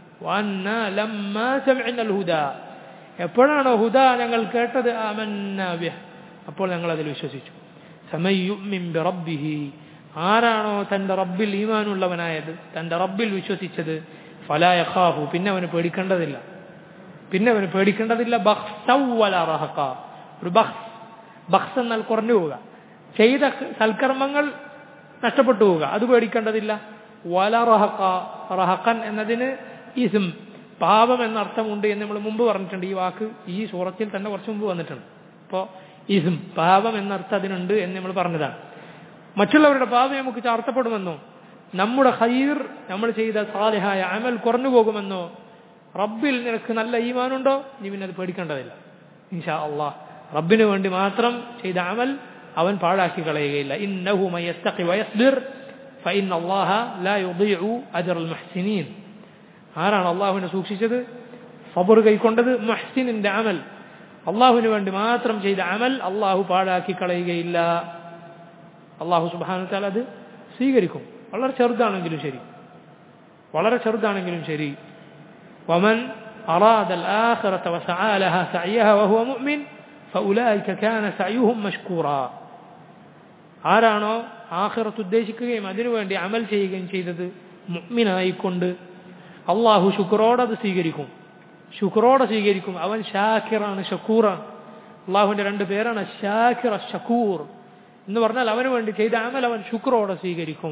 ഹുദ എപ്പോഴാണോ ഹുദ ഞങ്ങൾ കേട്ടത് ആമന്നാബ്യ അപ്പോൾ ഞങ്ങൾ അതിൽ വിശ്വസിച്ചു റബ്ബിഹി ആരാണോ തന്റെ റബ്ബിൽ ഈമാനുള്ളവനായത് തന്റെ റബ്ബിൽ വിശ്വസിച്ചത് ഫലായഖാഹു പിന്നെ അവന് പേടിക്കേണ്ടതില്ല പിന്നെ അവന് പേടിക്കേണ്ടതില്ല ബഹ്സവല റഹക്ക ഒരു ബഹ്സ് ബഹ്സ് എന്നാൽ കുറഞ്ഞു പോവുക ചെയ്ത സൽക്കർമ്മങ്ങൾ നഷ്ടപ്പെട്ടു പോവുക അത് പേടിക്കേണ്ടതില്ല വല റഹക്ക റഹക്കൻ എന്നതിന് ഇസും പാപം എന്ന അർത്ഥമുണ്ട് എന്ന് നമ്മൾ മുമ്പ് പറഞ്ഞിട്ടുണ്ട് ഈ വാക്ക് ഈ സൂറത്തിൽ തന്നെ കുറച്ച് മുമ്പ് വന്നിട്ടുണ്ട് അപ്പോൾ ഇസും പാപം എന്ന അർത്ഥം അതിനുണ്ട് എന്ന് നമ്മൾ പറഞ്ഞതാണ് മറ്റുള്ളവരുടെ പാപം നമുക്ക് ചാർത്തപ്പെടുമെന്നോ നമ്മുടെ ഹൈർ നമ്മൾ ചെയ്ത സാലിഹായ അമൽ കുറഞ്ഞു പോകുമെന്നോ റബ്ബിൽ നിനക്ക് നല്ല ഈമാനുണ്ടോ നീ പിന്നെ അത് പേടിക്കേണ്ടതില്ല ഇൻഷാ അള്ളാഹ് റബ്ബിന് വേണ്ടി മാത്രം ചെയ്ത അമൽ അവൻ പാഴാക്കി കളയുകയില്ല ഇന്നഹു മയസ്തഖി വയസ്ബിർ ഫഇന്ന അല്ലാഹ ലാ യുദീഉ അജ്റൽ മുഹ്സിനീൻ ആരാണ് അള്ളാഹുവിനെ സൂക്ഷിച്ചത് സബർ കൈക്കൊണ്ടത് മുഹ്സിനിന്റെ അമൽ അള്ളാഹുവിന് വേണ്ടി മാത്രം ചെയ്ത അമൽ അള്ളാഹു പാഴാക്കി കളയുകയില്ല അള്ളാഹു സുബാനുത്താൽ അത് സ്വീകരിക്കും വളരെ ചെറുതാണെങ്കിലും ശരി വളരെ ചെറുതാണെങ്കിലും ശരി വമൻ أراد الآخرة وسعى لها سعيها وهو مؤمن فأولئك كان سعيهم مشكورا ആരാണോ ആഖിറത്ത് ഉദ്ദേശിക്കുകയും അതിനുവേണ്ടി അമൽ ചെയ്യുകയും ചെയ്തത് മുഅ്മിനായിക്കൊണ്ട് അള്ളാഹു ശുക്രോടെ അത് സ്വീകരിക്കും ശുക്രോടെ സ്വീകരിക്കും അവൻ ഷാക്കിറാണ് ഷക്കൂറാണ് അള്ളാഹുവിന്റെ രണ്ട് പേരാണ് ഷാക്കിർ ഷക്കൂർ എന്ന് പറഞ്ഞാൽ അവന് വേണ്ടി ചെയ്ത അമൽ അവൻ ശുക്രോടെ സ്വീകരിക്കും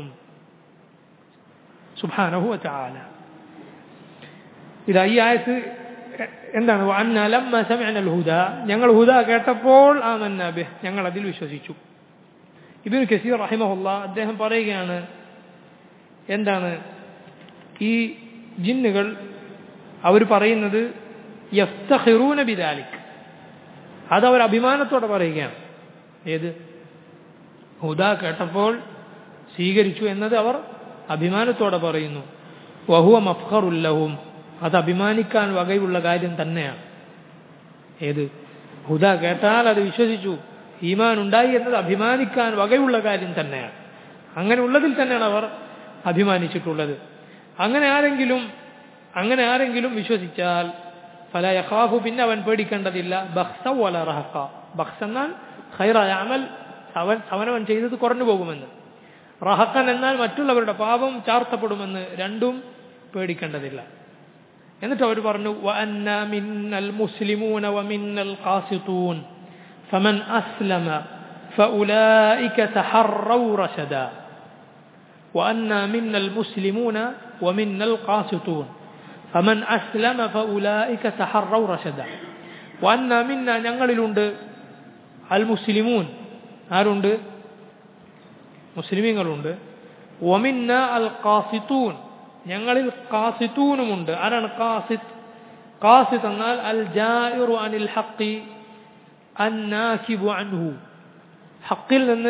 സുബാനഹു ചാല ഇത് ഈ ആയത്ത് എന്താണ് അന്ന ലമ്മ സമിഅനൽ ഹുദ ഞങ്ങൾ ഹുദ കേട്ടപ്പോൾ ആമന്ന ബിഹ് ഞങ്ങൾ അതിൽ വിശ്വസിച്ചു ഇബിൻ കസീർ റഹിമഹുല്ല അദ്ദേഹം പറയുകയാണ് എന്താണ് ഈ ജിന്നുകൾ അവർ പറയുന്നത് യഫ്തഹിറൂന ബിദാലിക് അതവർ അഭിമാനത്തോടെ പറയുകയാണ് ഏത് ഹുദ കേട്ടപ്പോൾ സ്വീകരിച്ചു എന്നത് അവർ അഭിമാനത്തോടെ പറയുന്നു വഹുവ മഫ്ഖറുല്ലഹും അത് അഭിമാനിക്കാൻ വകയുള്ള കാര്യം തന്നെയാണ് ഏത് ഹുദ കേട്ടാൽ അത് വിശ്വസിച്ചു ഈമാൻ ഉണ്ടായി എന്നത് അഭിമാനിക്കാൻ വകയുള്ള കാര്യം തന്നെയാണ് അങ്ങനെ ഉള്ളതിൽ തന്നെയാണ് അവർ അഭിമാനിച്ചിട്ടുള്ളത് അങ്ങനെ ആരെങ്കിലും അങ്ങനെ ആരെങ്കിലും വിശ്വസിച്ചാൽ ഫല യഖാഫു പിന്നെ അവൻ പേടിക്കേണ്ടതില്ല ബഹ്സ വല റഹഖ ബഹ്സ് എന്നാൽ ഖൈറായ അമൽ അവൻ അവനവൻ ചെയ്തത് കുറഞ്ഞു പോകുമെന്ന് റഹക്കൻ എന്നാൽ മറ്റുള്ളവരുടെ പാപം ചാർത്തപ്പെടുമെന്ന് രണ്ടും പേടിക്കേണ്ടതില്ല എന്നിട്ട് അവർ പറഞ്ഞു വഅന്ന മിന്നൽ മുസ്ലിമൂന വമിന്നൽ ഖാസിതൂൻ فمن أسلم فأولئك تحروا رشدا وأنا منا المسلمون ومنا القاسطون فمن أسلم فأولئك تحروا رشدا وأنا منا ഞങ്ങളിലുണ്ട് അൽ മുസ്ലിമൂൻ ആരുണ്ട് മുസ്ലിമീങ്ങളുണ്ട് ഒമിന്ന അൽ ഖാസിത്തൂൻ ഞങ്ങളിൽ ഖാസിത്തൂനുമുണ്ട് ആരാണ് ഖാസിത്ത് ഖാസിത്ത് എന്നാൽ അൽ ജായിറു അനിൽ ഹക്കി അന്നാക്കിബു അൻഹു ഹക്കിൽ നിന്ന്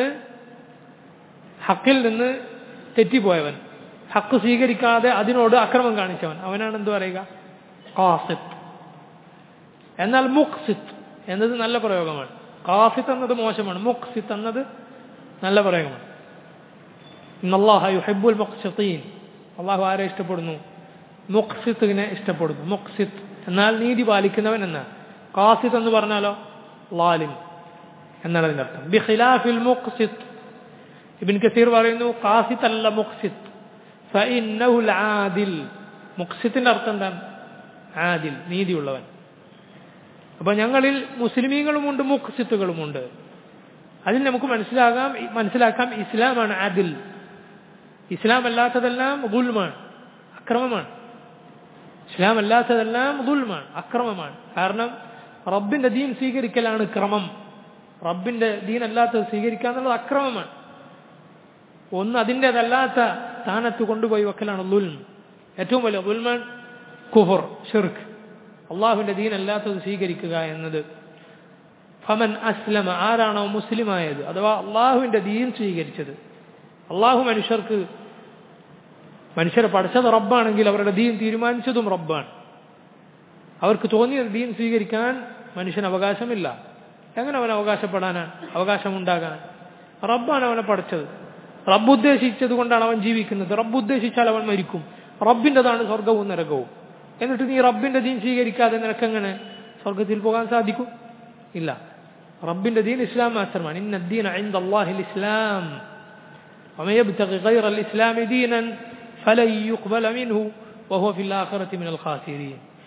ഹക്കിൽ നിന്ന് തെറ്റിപ്പോയവൻ ഹക്ക് സ്വീകരിക്കാതെ അതിനോട് അക്രമം കാണിച്ചവൻ അവനാണ് എന്ത് പറയുക ഖാസിത്ത് എന്നാൽ മുഖ്സിത്ത് എന്നത് നല്ല പ്രയോഗമാണ് ഖാസിത്ത് എന്നത് മോശമാണ് മുഖ്സിത്ത് എന്നത് നല്ല പ്രയോഗമാണ് ഇന്നല്ലാഹ യുഹിബുൽ മുഖ്സിത്തീൻ അള്ളാഹു ആരെ ഇഷ്ടപ്പെടുന്നു മുഖ്സിത്തിനെ ഇഷ്ടപ്പെടുന്നു മുഖ്സിത്ത് എന്നാൽ നീതി പാലിക്കുന്നവൻ എന്നാണ് ഖാസിത്ത് എന്ന് പറഞ്ഞാലോ ലാലിം എന്നാണ് അതിൻ്റെ അർത്ഥം ബിഖിലാഫിൽ മുഖ്സിത്ത് ഇബിൻ കസീർ പറയുന്നു ഖാസിത്ത് അല്ല മുഖ്സിത്ത് ഫഇന്നഹുൽ ആദിൽ മുഖ്സിത്തിന്റെ അർത്ഥം എന്താണ് ആദിൽ നീതിയുള്ളവൻ അപ്പൊ ഞങ്ങളിൽ മുസ്ലിമീങ്ങളുമുണ്ട് മുഖ്സിത്തുകളുമുണ്ട് അതിൽ നമുക്ക് മനസ്സിലാകാം മനസ്സിലാക്കാം ഇസ്ലാമാണ് ആദിൽ ഇസ്ലാം അല്ലാത്തതെല്ലാം ഗുൽമാണ് അക്രമമാണ് ഇസ്ലാം അല്ലാത്തതെല്ലാം ഗുൽമാണ് അക്രമമാണ് കാരണം റബ്ബിന്റെ ദീൻ സ്വീകരിക്കലാണ് ക്രമം റബ്ബിന്റെ ദീൻ അല്ലാത്തത് സ്വീകരിക്കുക എന്നുള്ളത് അക്രമമാണ് ഒന്ന് അതിൻ്റെതല്ലാത്ത സ്ഥാനത്ത് കൊണ്ടുപോയി വെക്കലാണ് ദുൽം ഏറ്റവും വലിയ ദുൽമാൻ കുഫർ ഷിർക്ക് അള്ളാഹുവിന്റെ ദീൻ അല്ലാത്തത് സ്വീകരിക്കുക എന്നത് ഫമൻ അസ്ലമ ആരാണോ മുസ്ലിമായത് അഥവാ അള്ളാഹുവിന്റെ ദീൻ സ്വീകരിച്ചത് അള്ളാഹു മനുഷ്യർക്ക് മനുഷ്യരെ പഠിച്ചത് റബ്ബാണെങ്കിൽ അവരുടെ ദീൻ തീരുമാനിച്ചതും റബ്ബാണ് അവർക്ക് തോന്നിയ ദീൻ സ്വീകരിക്കാൻ മനുഷ്യന് അവകാശമില്ല എങ്ങനെ അവൻ അവകാശപ്പെടാനാണ് അവകാശമുണ്ടാകാൻ റബ്ബാണ് അവനെ പഠിച്ചത് റബ്ബ് ഉദ്ദേശിച്ചത് കൊണ്ടാണ് അവൻ ജീവിക്കുന്നത് റബ്ബ് ഉദ്ദേശിച്ചാൽ അവൻ മരിക്കും റബ്ബിൻ്റെതാണ് സ്വർഗവും നരകവും എന്നിട്ട് നീ റബ്ബിന്റെ ദീൻ സ്വീകരിക്കാതെ നിനക്കെങ്ങനെ സ്വർഗത്തിൽ പോകാൻ സാധിക്കും ഇല്ല റബ്ബിന്റെ ദീൻ ഇസ്ലാം മാത്രമാണ് ഇന്ന ദീൻ عند الله الإسلام ومن يبتغي غير الإسلام دينا فلن يقبل منه وهو في الآخرة من الخاسرين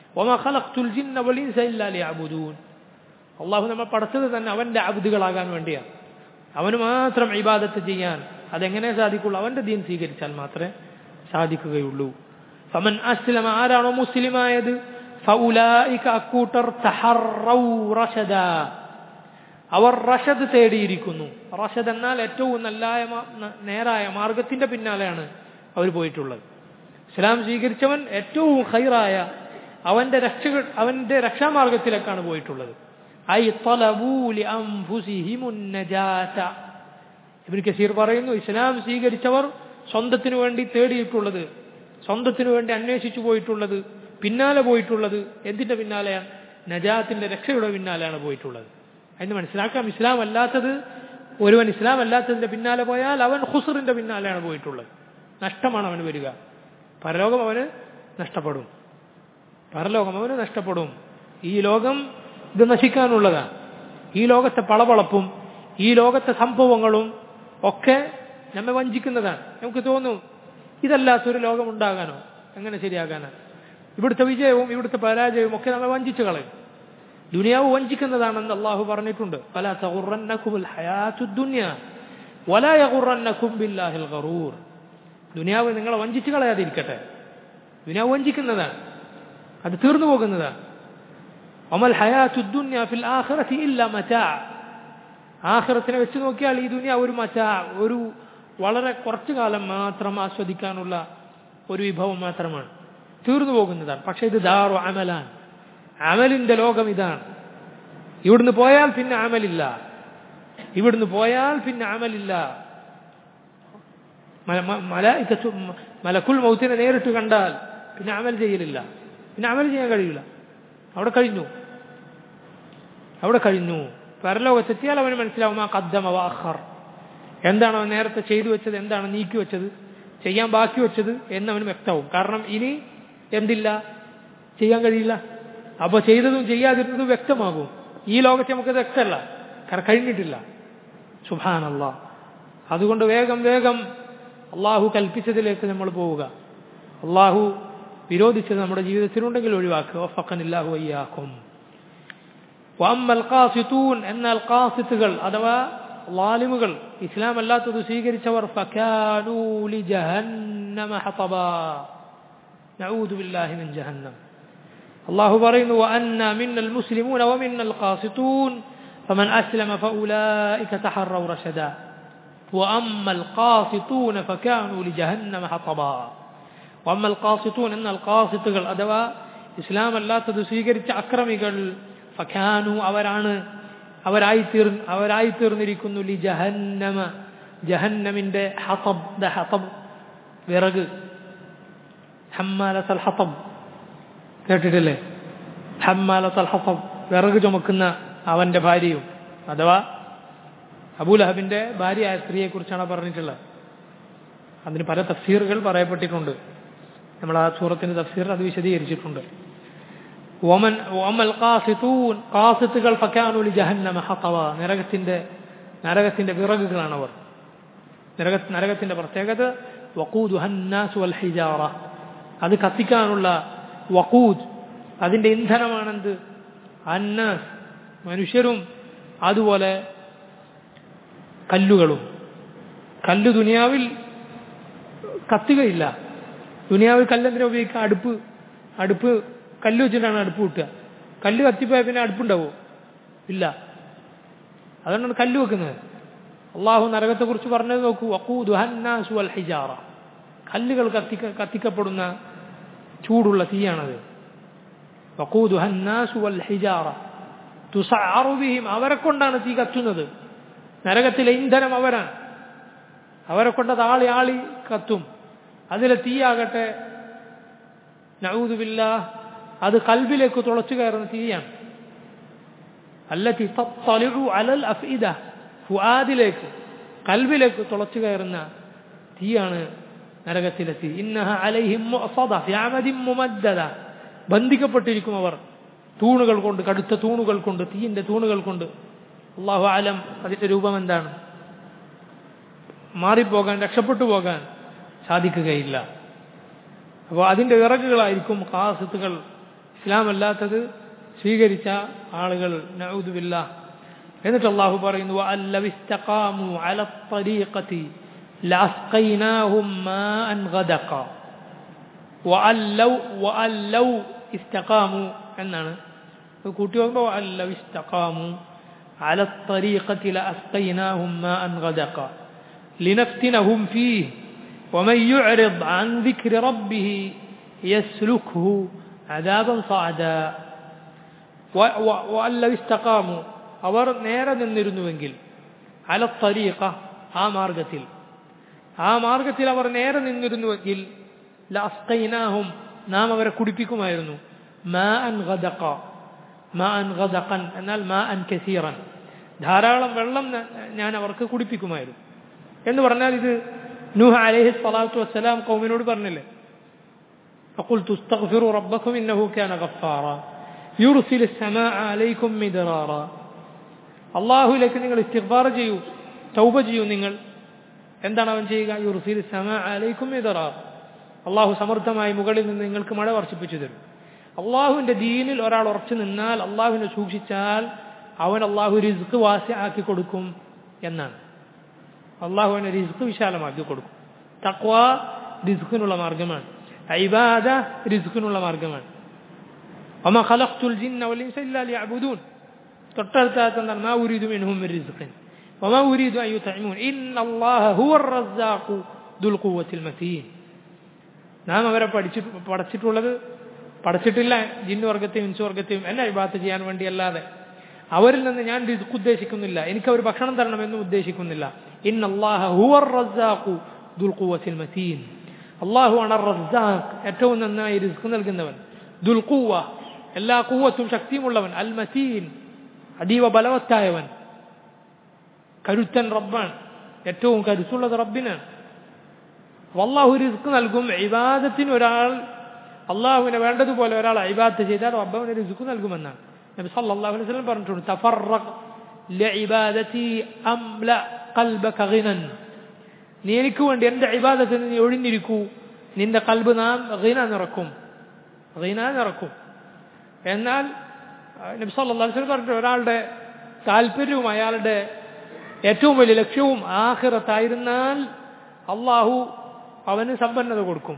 ഒമ ഖലഖ്തുൽ ജിന്ന വൽ ഇൻസ ഇല്ലാ ലിയഅബുദൂൻ അള്ളാഹു നമ്മെ പടച്ചത് തന്നെ അവന്റെ അബുദുകളാകാൻ വേണ്ടിയാണ് അവന് മാത്രം ഇബാദത്ത് ചെയ്യാൻ അതെങ്ങനെ സാധിക്കുള്ളൂ അവന്റെ ദീൻ സ്വീകരിച്ചാൽ മാത്രമേ സാധിക്കുകയുള്ളൂ ഫമൻ അസ്ലമ ആരാണോ മുസ്ലിമായത് ഫൗലായിക അക്കൂട്ടർ തഹറൗ റഷദ അവർ റഷദ് തേടിയിരിക്കുന്നു റഷദ് എന്നാൽ ഏറ്റവും നല്ലായ മാ- ന- നേരായ മാർഗത്തിന്റെ പിന്നാലെയാണ് അവർ പോയിട്ടുള്ളത് ഇസ്ലാം സ്വീകരിച്ചവൻ ഏറ്റവും ഹൈറായ അവന്റെ രക്ഷകൾ അവന്റെ രക്ഷാമാർഗത്തിലേക്കാണ് പോയിട്ടുള്ളത് ഐ ത്വലബൂ ലിഅൻഫുസിഹിമുൻ നജാത ഇബ്നു കസീർ പറയുന്നു ഇസ്ലാം സ്വീകരിച്ചവർ സ്വന്തത്തിനു വേണ്ടി തേടിയിട്ടുള്ളത് സ്വന്തത്തിനു വേണ്ടി അന്വേഷിച്ചു പോയിട്ടുള്ളത് പിന്നാലെ പോയിട്ടുള്ളത് എന്തിന്റെ പിന്നാലെയാണ് നജാത്തിന്റെ രക്ഷയുടെ പിന്നാലെയാണ് പോയിട്ടുള്ളത് അതിന് മനസ്സിലാക്കാം ഇസ്ലാം അല്ലാത്തത് ഒരുവൻ ഇസ്ലാം അല്ലാത്തതിന്റെ പിന്നാലെ പോയാൽ അവൻ ഹുസറിന്റെ പിന്നാലെയാണ് പോയിട്ടുള്ളത് നഷ്ടമാണ് അവന് വരിക പരലോകം അവന് നഷ്ടപ്പെടും പരലോകം അവന് നഷ്ടപ്പെടും ഈ ലോകം ഇത് നശിക്കാനുള്ളതാണ് ഈ ലോകത്തെ പളപളപ്പും ഈ ലോകത്തെ സംഭവങ്ങളും ഒക്കെ നമ്മെ വഞ്ചിക്കുന്നതാണ് നമുക്ക് തോന്നും ഇതല്ലാത്തൊരു ലോകം ഉണ്ടാകാനോ എങ്ങനെ ശരിയാകാനാണ് ഇവിടുത്തെ വിജയവും ഇവിടുത്തെ പരാജയവും ഒക്കെ നമ്മെ വഞ്ചിച്ചു കളയും ദുനിയാവ് വഞ്ചിക്കുന്നതാണെന്ന് അള്ളാഹു പറഞ്ഞിട്ടുണ്ട് പല തകുറന്നക്കുമുൽ ഹയാത്തു ദുനിയ വല യകുറന്നക്കും ബില്ലാഹിൽ ഗറൂർ ദുനിയാവ് നിങ്ങളെ വഞ്ചിച്ചു കളയാതിരിക്കട്ടെ ദുനിയാവ് വഞ്ചിക്കുന്നതാണ് അത് തീർന്നു പോകുന്നതാണ് ഒമൽ ഹയാത്തു ദുനിയ ഫിൽ ആഖിറതി ഇല്ല മറ്റാ ആഖിറത്തിനെ വെച്ച് നോക്കിയാൽ ഈ ദുനിയ ഒരു മറ്റാ ഒരു വളരെ കുറച്ചു കാലം മാത്രം ആസ്വദിക്കാനുള്ള ഒരു വിഭവം മാത്രമാണ് തീർന്നു പോകുന്നതാണ് പക്ഷെ ഇത് ദാറു അമലാണ് അമലിന്റെ ലോകം ഇതാണ് ഇവിടുന്ന് പോയാൽ പിന്നെ അമലില്ല ഇവിടുന്ന് പോയാൽ പിന്നെ അമലില്ല മല- മ- മലായിക്കത്തു- മ- മലക്കുൽ മൗത്തിനെ നേരിട്ട് കണ്ടാൽ പിന്നെ അമൽ ചെയ്യലില്ല പിന്നെ അമൽ ചെയ്യാൻ കഴിയില്ല അവിടെ കഴിഞ്ഞു അവിടെ കഴിഞ്ഞു പരലോകത്തെത്തിയാൽ അവന് മനസ്സിലാവും ആ കദ്ദമ വാഖർ എന്താണ് അവൻ നേരത്തെ ചെയ്തു വെച്ചത് എന്താണ് നീക്കി വെച്ചത് ചെയ്യാൻ ബാക്കി വെച്ചത് എന്നവന് വ്യക്തമാവും കാരണം ഇനി എന്തില്ല ചെയ്യാൻ കഴിയില്ല അപ്പൊ ചെയ്തതും ചെയ്യാതിരുന്നതും വ്യക്തമാകും ഈ ലോകത്ത് നമുക്കത് വ്യക്തമല്ല കാരണം കഴിഞ്ഞിട്ടില്ല സുഭാനല്ല അതുകൊണ്ട് വേഗം വേഗം അള്ളാഹു കൽപ്പിച്ചതിലേക്ക് നമ്മൾ പോവുക അള്ളാഹു വിരോധിച്ചത് നമ്മുടെ ജീവിതത്തിലുണ്ടെങ്കിൽ ഒഴിവാക്കുക ഫക്കനില്ലാഹു അയ്യാക്കും വമ്മൽ ഖാസിത്തൂൻ എന്നാൽ ഖാസിത്തുകൾ അഥവാ ലാലിമുകൾ ഇസ്ലാം അല്ലാത്തത് സ്വീകരിച്ചവർ ഫക്കാനൂ ലിജഹന്നമ ഹതബാ നഊദു ബില്ലാഹി മിൻ ജഹന്നം അല്ലാഹു പറയുന്നു വഅന്ന മിന്നൽ മുസ്ലിമൂന വമിന്നൽ ഖാസിത്തൂൻ فمن أسلم فأولئك تحروا رشدا وأما القاسطون فكانوا لجهنم حطبا وأما القاسطون أن القاسطകൾ അഥവാ ഇസ്ലാം അല്ലാത്തത് സ്വീകരിച്ച അക്രമികൾ ഫഖാനു അവരാണ് അവരായി തീർ അവരായി തീർന്നിരിക്കുന്നു ലി ജഹന്നമ ജഹന്നമിന്റെ ഹതബ് ദ ഹതബ് വിറക് ഹമ്മാലത്തൽ ഹതബ് കേട്ടിട്ടില്ലേ ഹമ്മാലത്തൽ ഹതബ് വിറക് ചുമക്കുന്ന അവന്റെ ഭാര്യയും അഥവാ അബൂലഹബിന്റെ ഭാര്യയായ സ്ത്രീയെ കുറിച്ചാണ് പറഞ്ഞിട്ടുള്ളത് അതിന് പല തഫ്സീറുകൾ പറയപ്പെട്ടിട്ടുണ്ട് നമ്മൾ ആ സൂറത്തിന്റെ തഫ്സീർ അത് വിശദീകരിച്ചിട്ടുണ്ട് ഒമൻ ഒമൽ ഖാസിത്തൂൻ ഖാസിത്തുകൾ ഫക്കാനുലി ജഹന്നമ ഹത്തവ നരകത്തിന്റെ നരകത്തിന്റെ വിറകുകളാണ് അവർ നരക നരകത്തിന്റെ പ്രത്യേകത വഖൂദ് ഹന്നാസ് വൽ ഹിജാറ അത് കത്തിക്കാനുള്ള വഖൂദ് അതിന്റെ ഇന്ധനമാണെന്ത് അന്നാസ് മനുഷ്യരും അതുപോലെ കല്ലുകളും കല്ല് ദുനിയാവിൽ കത്തുകയില്ല ദുനിയാവിൽ കല്ലെന്തിനാ ഉപയോഗിക്കുക അടുപ്പ് അടുപ്പ് കല്ല് വെച്ചിട്ടാണ് അടുപ്പ് കിട്ടുക കല്ല് കത്തിപ്പോയാൽ പിന്നെ അടുപ്പുണ്ടാവോ ഇല്ല അതുകൊണ്ടാണ് കല്ല് വെക്കുന്നത് അള്ളാഹു നരകത്തെക്കുറിച്ച് പറഞ്ഞത് നോക്കൂ വഖൂദു ഹന്നാസു വൽ ഹിജാറ കല്ലുകൾ കത്തിക്ക കത്തിക്കപ്പെടുന്ന ചൂടുള്ള തീയാണത് വഖൂദു ഹന്നാസു വൽ ഹിജാറ തുസഅറു ബിഹിം അവരെ കൊണ്ടാണ് തീ കത്തുന്നത് നരകത്തിലെ ഇന്ധനം അവരാണ് അവരെ കൊണ്ടത് ആളി ആളി കത്തും അതിലെ തീയാകട്ടെ നഊദുബില്ല അത് കൽബിലേക്ക് തുളച്ചു കയറുന്ന തീയാണ് അല്ലത്തി തത്തലിഉ അലൽ അഫ്ഇദ ഫുആദിലേക്ക് കൽബിലേക്ക് തുളച്ചു കയറുന്ന തീയാണ് നരകത്തിലെ തീ ഇന്നഹ അലൈഹിം മുഅസദ ഫി അമദിൻ മുമദ്ദദ ബന്ധിക്കപ്പെട്ടിരിക്കും അവർ തൂണുകൾ കൊണ്ട് കടുത്ത തൂണുകൾ കൊണ്ട് തീയിന്റെ തൂണുകൾ കൊണ്ട് അള്ളാഹു ആലം അതിന്റെ രൂപം എന്താണ് മാറിപ്പോകാൻ രക്ഷപ്പെട്ടു പോകാൻ സാധിക്കുകയില്ല അപ്പോൾ അതിന്റെ വിറകുകളായിരിക്കും കാസത്തുകൾ ഇസ്ലാം അല്ലാത്തത് സ്വീകരിച്ച ആളുകൾ നൗദുബില്ല എന്നിട്ട് അള്ളാഹു പറയുന്നു وَأَلَّوِ اسْتَقَامُوا عَلَى الطَّرِيقَةِ لَأَسْقَيْنَاهُمْ مَاءً غَدَقًا وَأَلَّوْ وَأَلَّوْ استقاموا എന്നാണ് കൂട്ടി നോക്കുമ്പോൾ وَأَلَّوِ استقاموا على الطريقة لأسقيناهم ماء غدقا لنفتنهم فيه ومن يعرض عن ذكر ربه يسلكه عذابا صعدا وألو استقاموا അവർ നേരെ നിന്നിരുന്നുവെങ്കിൽ അല തരീഖ ആ മാർഗത്തിൽ ആ മാർഗത്തിൽ അവർ നേരെ നിന്നിരുന്നുവെങ്കിൽ ലസ്കൈനാഹും നാം അവരെ കുടിപ്പിക്കുമായിരുന്നു മാ അൻ ഗദഖ മാ അൻ ഗദഖൻ എന്നാൽ മാ അൻ കസീറൻ ധാരാളം വെള്ളം ഞാൻ അവർക്ക് കുടിപ്പിക്കുമായിരുന്നു എന്ന് പറഞ്ഞാൽ ഇത് നൂഹ അലൈഹി സ്വലാത്തു വസ്സലാം കൗമിനോട് പറഞ്ഞില്ലേ فقلت استغفروا ربكم إنه كان غفارا يرسل السماء عليكم مدرارا അള്ളാഹുലേക്ക് നിങ്ങൾ ഇസ്തിഗ്ഫാർ ചെയ്യൂ തൗബ ചെയ്യൂ നിങ്ങൾ എന്താണ് അവൻ ചെയ്യുക യുർസിൽ സമ അലൈക്കും ഇതറാർ അള്ളാഹു സമൃദ്ധമായി മുകളിൽ നിന്ന് നിങ്ങൾക്ക് മഴ വർഷിപ്പിച്ചു തരും അള്ളാഹുവിന്റെ ദീനിൽ ഒരാൾ ഉറച്ചു നിന്നാൽ അള്ളാഹുവിനെ സൂക്ഷിച്ചാൽ അവൻ അള്ളാഹു റിസ്ക് വാസി ആക്കി കൊടുക്കും എന്നാണ് അള്ളാഹു അവനെ റിസ്ക് വിശാലമാക്കി കൊടുക്കും തക്വ റിസ്ക്കിനുള്ള മാർഗമാണ് ഐബാദ റിസ്ക്കിനുള്ള മാർഗമാണ് ഒമ ഖലഖ്തുൽ ജിന്ന വൽ ഇൻസ ഇല്ലാ ലിയഅബുദൂൻ തൊട്ടടുത്താത്ത എന്താണ് മാ ഉരീദു മിൻഹും മിൻ റിസ്ഖിൻ വമാ ഉരീദു അൻ യുതഇമൂൻ ഇന്നല്ലാഹ ഹുവർ റസ്സാഖു ദുൽ ഖുവ്വത്തിൽ മതീൻ നാം അവരെ പഠിച്ചിട്ട് പഠിച്ചിട്ടുള്ളത് പഠിച്ചിട്ടില്ല ജിന്നു വർഗത്തെയും ഇൻസു വർഗത്തെയും എന്നെ ഇബാത്ത് ചെയ്യാൻ വേണ്ടിയല്ലാതെ അവരിൽ നിന്ന് ഞാൻ റിസ്ക് ഉദ്ദേശിക്കുന്നില്ല എനിക്ക് അവർ ഭക്ഷണം തരണമെന്നും ഉദ്ദേശിക്കുന്നില്ല ഇന്നല്ലാഹ ഹുവർ റസ്സാഖു ദുൽ ഖുവ്വത്തിൽ മതീൻ അള്ളാഹു ആണ് റസ്സാഖ് ഏറ്റവും നന്നായി റിസ്ക് നൽകുന്നവൻ ദുൽ ഖുവ്വ എല്ലാ കൂവത്തും ശക്തിയുമുള്ളവൻ അൽ മസീൻ അതീവ ബലവത്തായവൻ കരുത്തൻ റബ്ബാണ് ഏറ്റവും കരുത്തുള്ളത് റബ്ബിനാണ് അള്ളാഹു റിസ്ക് നൽകും ഇബാദത്തിന് ഒരാൾ അള്ളാഹുവിനെ വേണ്ടതുപോലെ ഒരാൾ ഇബാദത്ത് ചെയ്താൽ റബ്ബ് അവന് റിസ്ക് നൽകുമെന്നാണ് നബി സല്ലല്ലാഹു അലൈഹി വസല്ലം പറഞ്ഞിട്ടുണ്ട് തഫറഖ് ലഇബാദതി അംല ഖൽബക ഗിനൻ നീ എനിക്ക് വേണ്ടി എൻ്റെ ഇബാദത്തിന് നീ ഒഴിഞ്ഞിരിക്കൂ നിന്റെ കൽബ് നാം ഗിന നിറക്കും ഗിന നിറക്കും എന്നാൽ നബി സല്ലല്ലാഹു അലൈഹി വസല്ലം പറഞ്ഞിട്ട് ഒരാളുടെ താല്പര്യവും അയാളുടെ ഏറ്റവും വലിയ ലക്ഷ്യവും ആഖിറത്തായിരുന്നാൽ അള്ളാഹു അവന് സമ്പന്നത കൊടുക്കും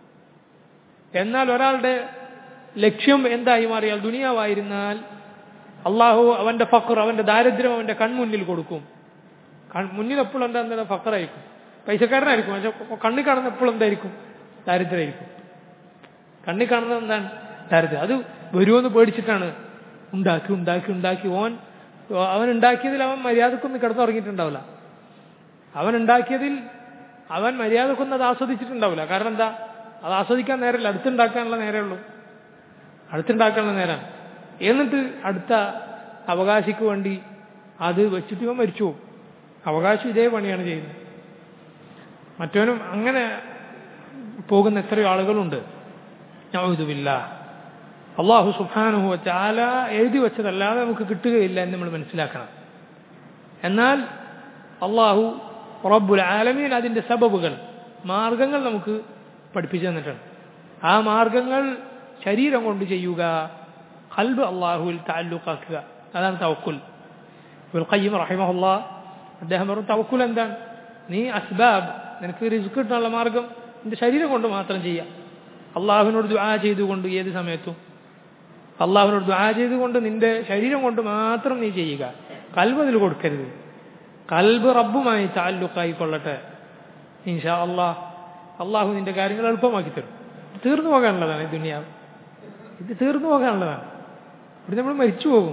എന്നാൽ ഒരാളുടെ ലക്ഷ്യം എന്തായി മാറിയാൽ ദുനിയാവായിരുന്നാൽ അള്ളാഹു അവന്റെ ഫക്ർ അവന്റെ ദാരിദ്ര്യം അവന്റെ കൺമുന്നിൽ കൊടുക്കും മുന്നിൽ എപ്പോഴും എന്താ എന്താ ഫക്കറായിരിക്കും പൈസക്കാരനായിരിക്കും പക്ഷെ കണ്ണി കാണുന്ന എപ്പോഴും എന്തായിരിക്കും ദാരിദ്ര്യമായിരിക്കും കണ്ണി കാണുന്നത് എന്താണ് ദാരിദ്ര്യം അത് വരുമെന്ന് പേടിച്ചിട്ടാണ് ഉണ്ടാക്കി ഉണ്ടാക്കി ഉണ്ടാക്കി ഓൻ അവൻ ഉണ്ടാക്കിയതിൽ അവൻ മര്യാദക്കൊന്നും കിടന്നുറങ്ങിയിട്ടുണ്ടാവില്ല അവൻ ഉണ്ടാക്കിയതിൽ അവൻ മര്യാദക്കൊന്നും അത് ആസ്വദിച്ചിട്ടുണ്ടാവില്ല കാരണം എന്താ അത് ആസ്വദിക്കാൻ നേരമില്ല അടുത്തുണ്ടാക്കാനുള്ള നേരമുള്ളൂ അടുത്തുണ്ടാക്കാനുള്ള നേരമാണ് എന്നിട്ട് അടുത്ത അവകാശിക്ക് വേണ്ടി അത് വെച്ചിട്ട് ഇവൻ മരിച്ചു പോകും അവകാശം ഇതേ പണിയാണ് ചെയ്യുന്നത് മറ്റവനും അങ്ങനെ പോകുന്ന എത്രയോ ആളുകളുണ്ട് ഞാവിതുമില്ല അള്ളാഹു സുഹാനുഹു ചാല എഴുതി വെച്ചതല്ലാതെ നമുക്ക് കിട്ടുകയില്ല എന്ന് നമ്മൾ മനസ്സിലാക്കണം എന്നാൽ അള്ളാഹു റബ്ബുൽ ആലമീൻ അതിൻ്റെ സബബുകൾ മാർഗങ്ങൾ നമുക്ക് പഠിപ്പിച്ചു തന്നിട്ടുണ്ട് ആ മാർഗങ്ങൾ ശരീരം കൊണ്ട് ചെയ്യുക കൽബ് അള്ളാഹുവിൽ താല്ലുക്കാക്കുക അതാണ് തവക്കുൽ ഖയ്യം റഹിമഹുല്ല അദ്ദേഹം പറഞ്ഞു തവക്കുൽ എന്താണ് നീ അസ്ബാബ് നിനക്ക് റിസ്ക് കിട്ടാനുള്ള മാർഗം നിന്റെ ശരീരം കൊണ്ട് മാത്രം ചെയ്യാം അള്ളാഹുവിനോട് ദുആ ചെയ്തുകൊണ്ട് ഏത് സമയത്തും അള്ളാഹുവിനോട് ദുആ ചെയ്തുകൊണ്ട് നിന്റെ ശരീരം കൊണ്ട് മാത്രം നീ ചെയ്യുക കൽബ് അതിൽ കൊടുക്കരുത് കൽബ് റബ്ബുമായി താല്ലുക്കായി കൊള്ളട്ടെ ഇൻഷാ അള്ളാഹ് അള്ളാഹു നിന്റെ കാര്യങ്ങൾ എളുപ്പമാക്കി തരും തീർന്നു പോകാനുള്ളതാണ് ഈ ദുനിയാവ് ഇത് തീർന്നു പോകാനുള്ളതാണ് ഇവിടെ നമ്മൾ മരിച്ചു പോകും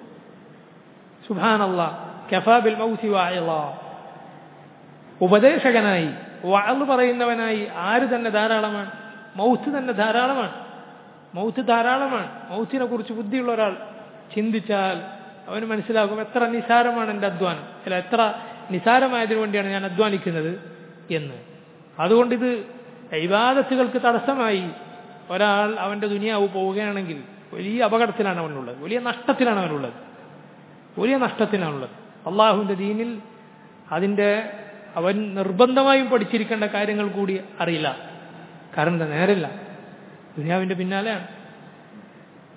സുഹാൻ അള്ളാഹ് കഫാബിൽ മൗസി വായല ഉപദേശകനായി വാള് പറയുന്നവനായി ആര് തന്നെ ധാരാളമാണ് മൗത്ത് തന്നെ ധാരാളമാണ് മൗത്ത് ധാരാളമാണ് മൗത്തിനെ കുറിച്ച് ബുദ്ധിയുള്ള ഒരാൾ ചിന്തിച്ചാൽ അവന് മനസ്സിലാകും എത്ര നിസാരമാണ് എൻ്റെ അധ്വാനം അല്ല എത്ര നിസാരമായതിനു വേണ്ടിയാണ് ഞാൻ അധ്വാനിക്കുന്നത് എന്ന് അതുകൊണ്ട് ഇത് ഇബാദത്തുകൾക്ക് തടസ്സമായി ഒരാൾ അവൻ്റെ ദുനിയാവ് പോവുകയാണെങ്കിൽ വലിയ അപകടത്തിലാണ് അവനുള്ളത് വലിയ നഷ്ടത്തിലാണ് അവനുള്ളത് വലിയ നഷ്ടത്തിനാണുള്ളത് അള്ളാഹുവിൻ്റെ ദീനിൽ അതിൻ്റെ അവൻ നിർബന്ധമായും പഠിച്ചിരിക്കേണ്ട കാര്യങ്ങൾ കൂടി അറിയില്ല കാരണം എന്താ നേരല്ല ദുനിയാവിൻ്റെ പിന്നാലെയാണ്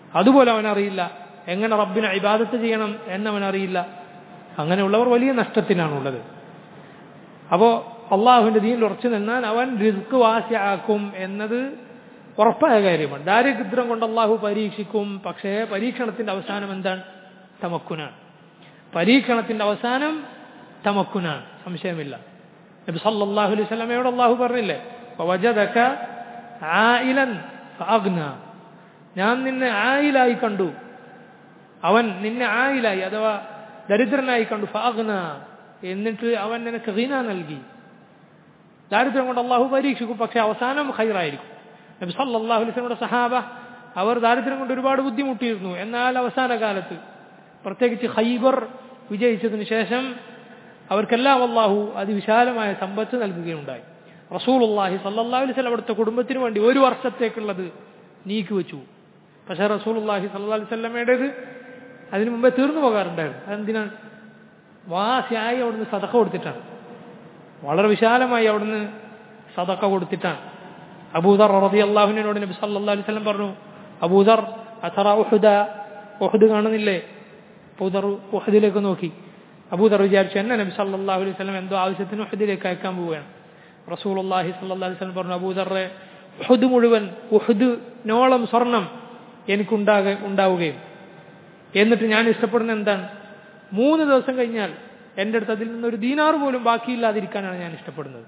അതുപോലെ അവനറിയില്ല എങ്ങനെ റബ്ബിനെ ഇബാദത്ത് ചെയ്യണം എന്നവനറിയില്ല അങ്ങനെയുള്ളവർ വലിയ നഷ്ടത്തിലാണുള്ളത് അപ്പോൾ അള്ളാഹുവിൻ്റെ ദീനിൽ ഉറച്ചു നിന്നാൽ അവൻ റിസ്ക് വാസ്യാക്കും എന്നത് ഉറപ്പായ കാര്യമാണ് ദാരിദ്ര്യം കൊണ്ട് അള്ളാഹു പരീക്ഷിക്കും പക്ഷേ പരീക്ഷണത്തിന്റെ അവസാനം എന്താണ് തമക്കുനാണ് പരീക്ഷണത്തിന്റെ അവസാനം തമക്കുനാണ് സംശയമില്ല നബി സല്ലല്ലാഹു അലൈഹി വസല്ലമയോട് അള്ളാഹു പറഞ്ഞില്ലേ വജദക ആയിലൻ ഫഅഗ്ന ഞാൻ നിന്നെ ആയിലായി കണ്ടു അവൻ നിന്നെ ആയിലായി അഥവാ ദരിദ്രനായി കണ്ടു ഫഅഗ്ന എന്നിട്ട് അവൻ നിനക്ക് ഗിന നൽകി ദാരിദ്ര്യം കൊണ്ട് അള്ളാഹു പരീക്ഷിക്കും പക്ഷെ അവസാനം ഹൈറായിരിക്കും നബി സല്ലല്ലാഹു അലൈഹി വസല്ലമയുടെ സഹാബ അവർ ദാരിദ്ര്യം കൊണ്ട് ഒരുപാട് ബുദ്ധിമുട്ടിയിരുന്നു എന്നാൽ അവസാന കാലത്ത് പ്രത്യേകിച്ച് ഹൈബർ വിജയിച്ചതിന് ശേഷം അവർക്കെല്ലാം അള്ളാഹു അതിവിശാലമായ സമ്പത്ത് നൽകുകയുണ്ടായി റസൂലുള്ളാഹി സല്ലല്ലാഹു അലൈഹി വസല്ലം അവിടുത്തെ കുടുംബത്തിന് വേണ്ടി ഒരു വർഷത്തേക്കുള്ളത് നീക്കി വെച്ചു പക്ഷേ റസൂലുള്ളാഹി സല്ലല്ലാഹു അലൈഹി വസല്ലമയുടേത് അതിനു മുമ്പേ തീർന്നു പോകാറുണ്ടായിരുന്നു അതെന്തിനാണ് വാസിയായി അവിടുന്ന് സതക്ക കൊടുത്തിട്ടാണ് വളരെ വിശാലമായി അവിടുന്ന് സതക്ക കൊടുത്തിട്ടാണ് അബൂദർ റതി അള്ളാഹുവിനോട് നബി സല്ലല്ലാഹു അലൈഹി വസല്ലം പറഞ്ഞു അബൂദർ അഥറ ഉഹുദ ഉഹുദ് കാണുന്നില്ലേ അബൂദർ ഉഹദിലേക്ക് നോക്കി അബൂദർ വിചാരിച്ചു എന്നെ നബി സല്ലല്ലാഹു അലൈഹി വസല്ലം എന്തോ ആവശ്യത്തിന് ഉഹദിലേക്ക് അയക്കാൻ പോവുകയാണ് റസൂലുള്ളാഹി സല്ലല്ലാഹു അലൈഹി വസല്ലം പറഞ്ഞു അബൂദറെ ഉഹുദ് മുഴുവൻ ഉഹുദ് നോളം സ്വർണം എനിക്കുണ്ടാക ഉണ്ടാവുകയും എന്നിട്ട് ഞാൻ ഇഷ്ടപ്പെടുന്ന എന്താണ് മൂന്ന് ദിവസം കഴിഞ്ഞാൽ എൻ്റെ അടുത്ത് അതിൽ നിന്നൊരു ദീനാർ പോലും ബാക്കിയില്ലാതിരിക്കാനാണ് ഞാൻ ഇഷ്ടപ്പെടുന്നത്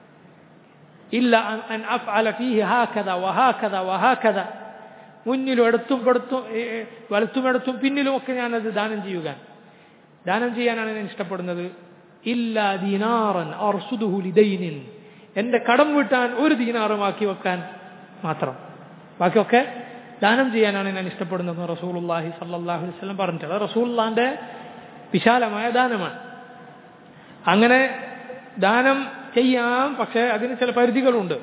ഇല്ല അൻ അഫ്അല ഫീഹി ഹാക്കദ വഹാക്കദ വഹാക്കദ മുന്നിലും എടുത്തും പെടുത്തും വലത്തും എടുത്തും പിന്നിലും ഒക്കെ ഞാനത് ദാനം ചെയ്യുക ദാനം ചെയ്യാനാണ് ഞാൻ ഇഷ്ടപ്പെടുന്നത് ഇല്ല ദീനാറൻ അർസുദുഹു ലിദൈനിൻ എൻ്റെ കടം വീട്ടാൻ ഒരു ദീനാറുമാക്കി വെക്കാൻ മാത്രം ബാക്കിയൊക്കെ ദാനം ചെയ്യാനാണ് ഞാൻ ഇഷ്ടപ്പെടുന്നത് റസൂലുള്ളാഹി സല്ലല്ലാഹു അലൈഹി വസല്ലം പറഞ്ഞിട്ടുള്ളത് റസൂലുള്ളാന്റെ വിശാലമായ ദാനമാണ് അങ്ങനെ ദാനം ചെയ്യാം പക്ഷേ അതിന് ചില പരിധികളുണ്ട്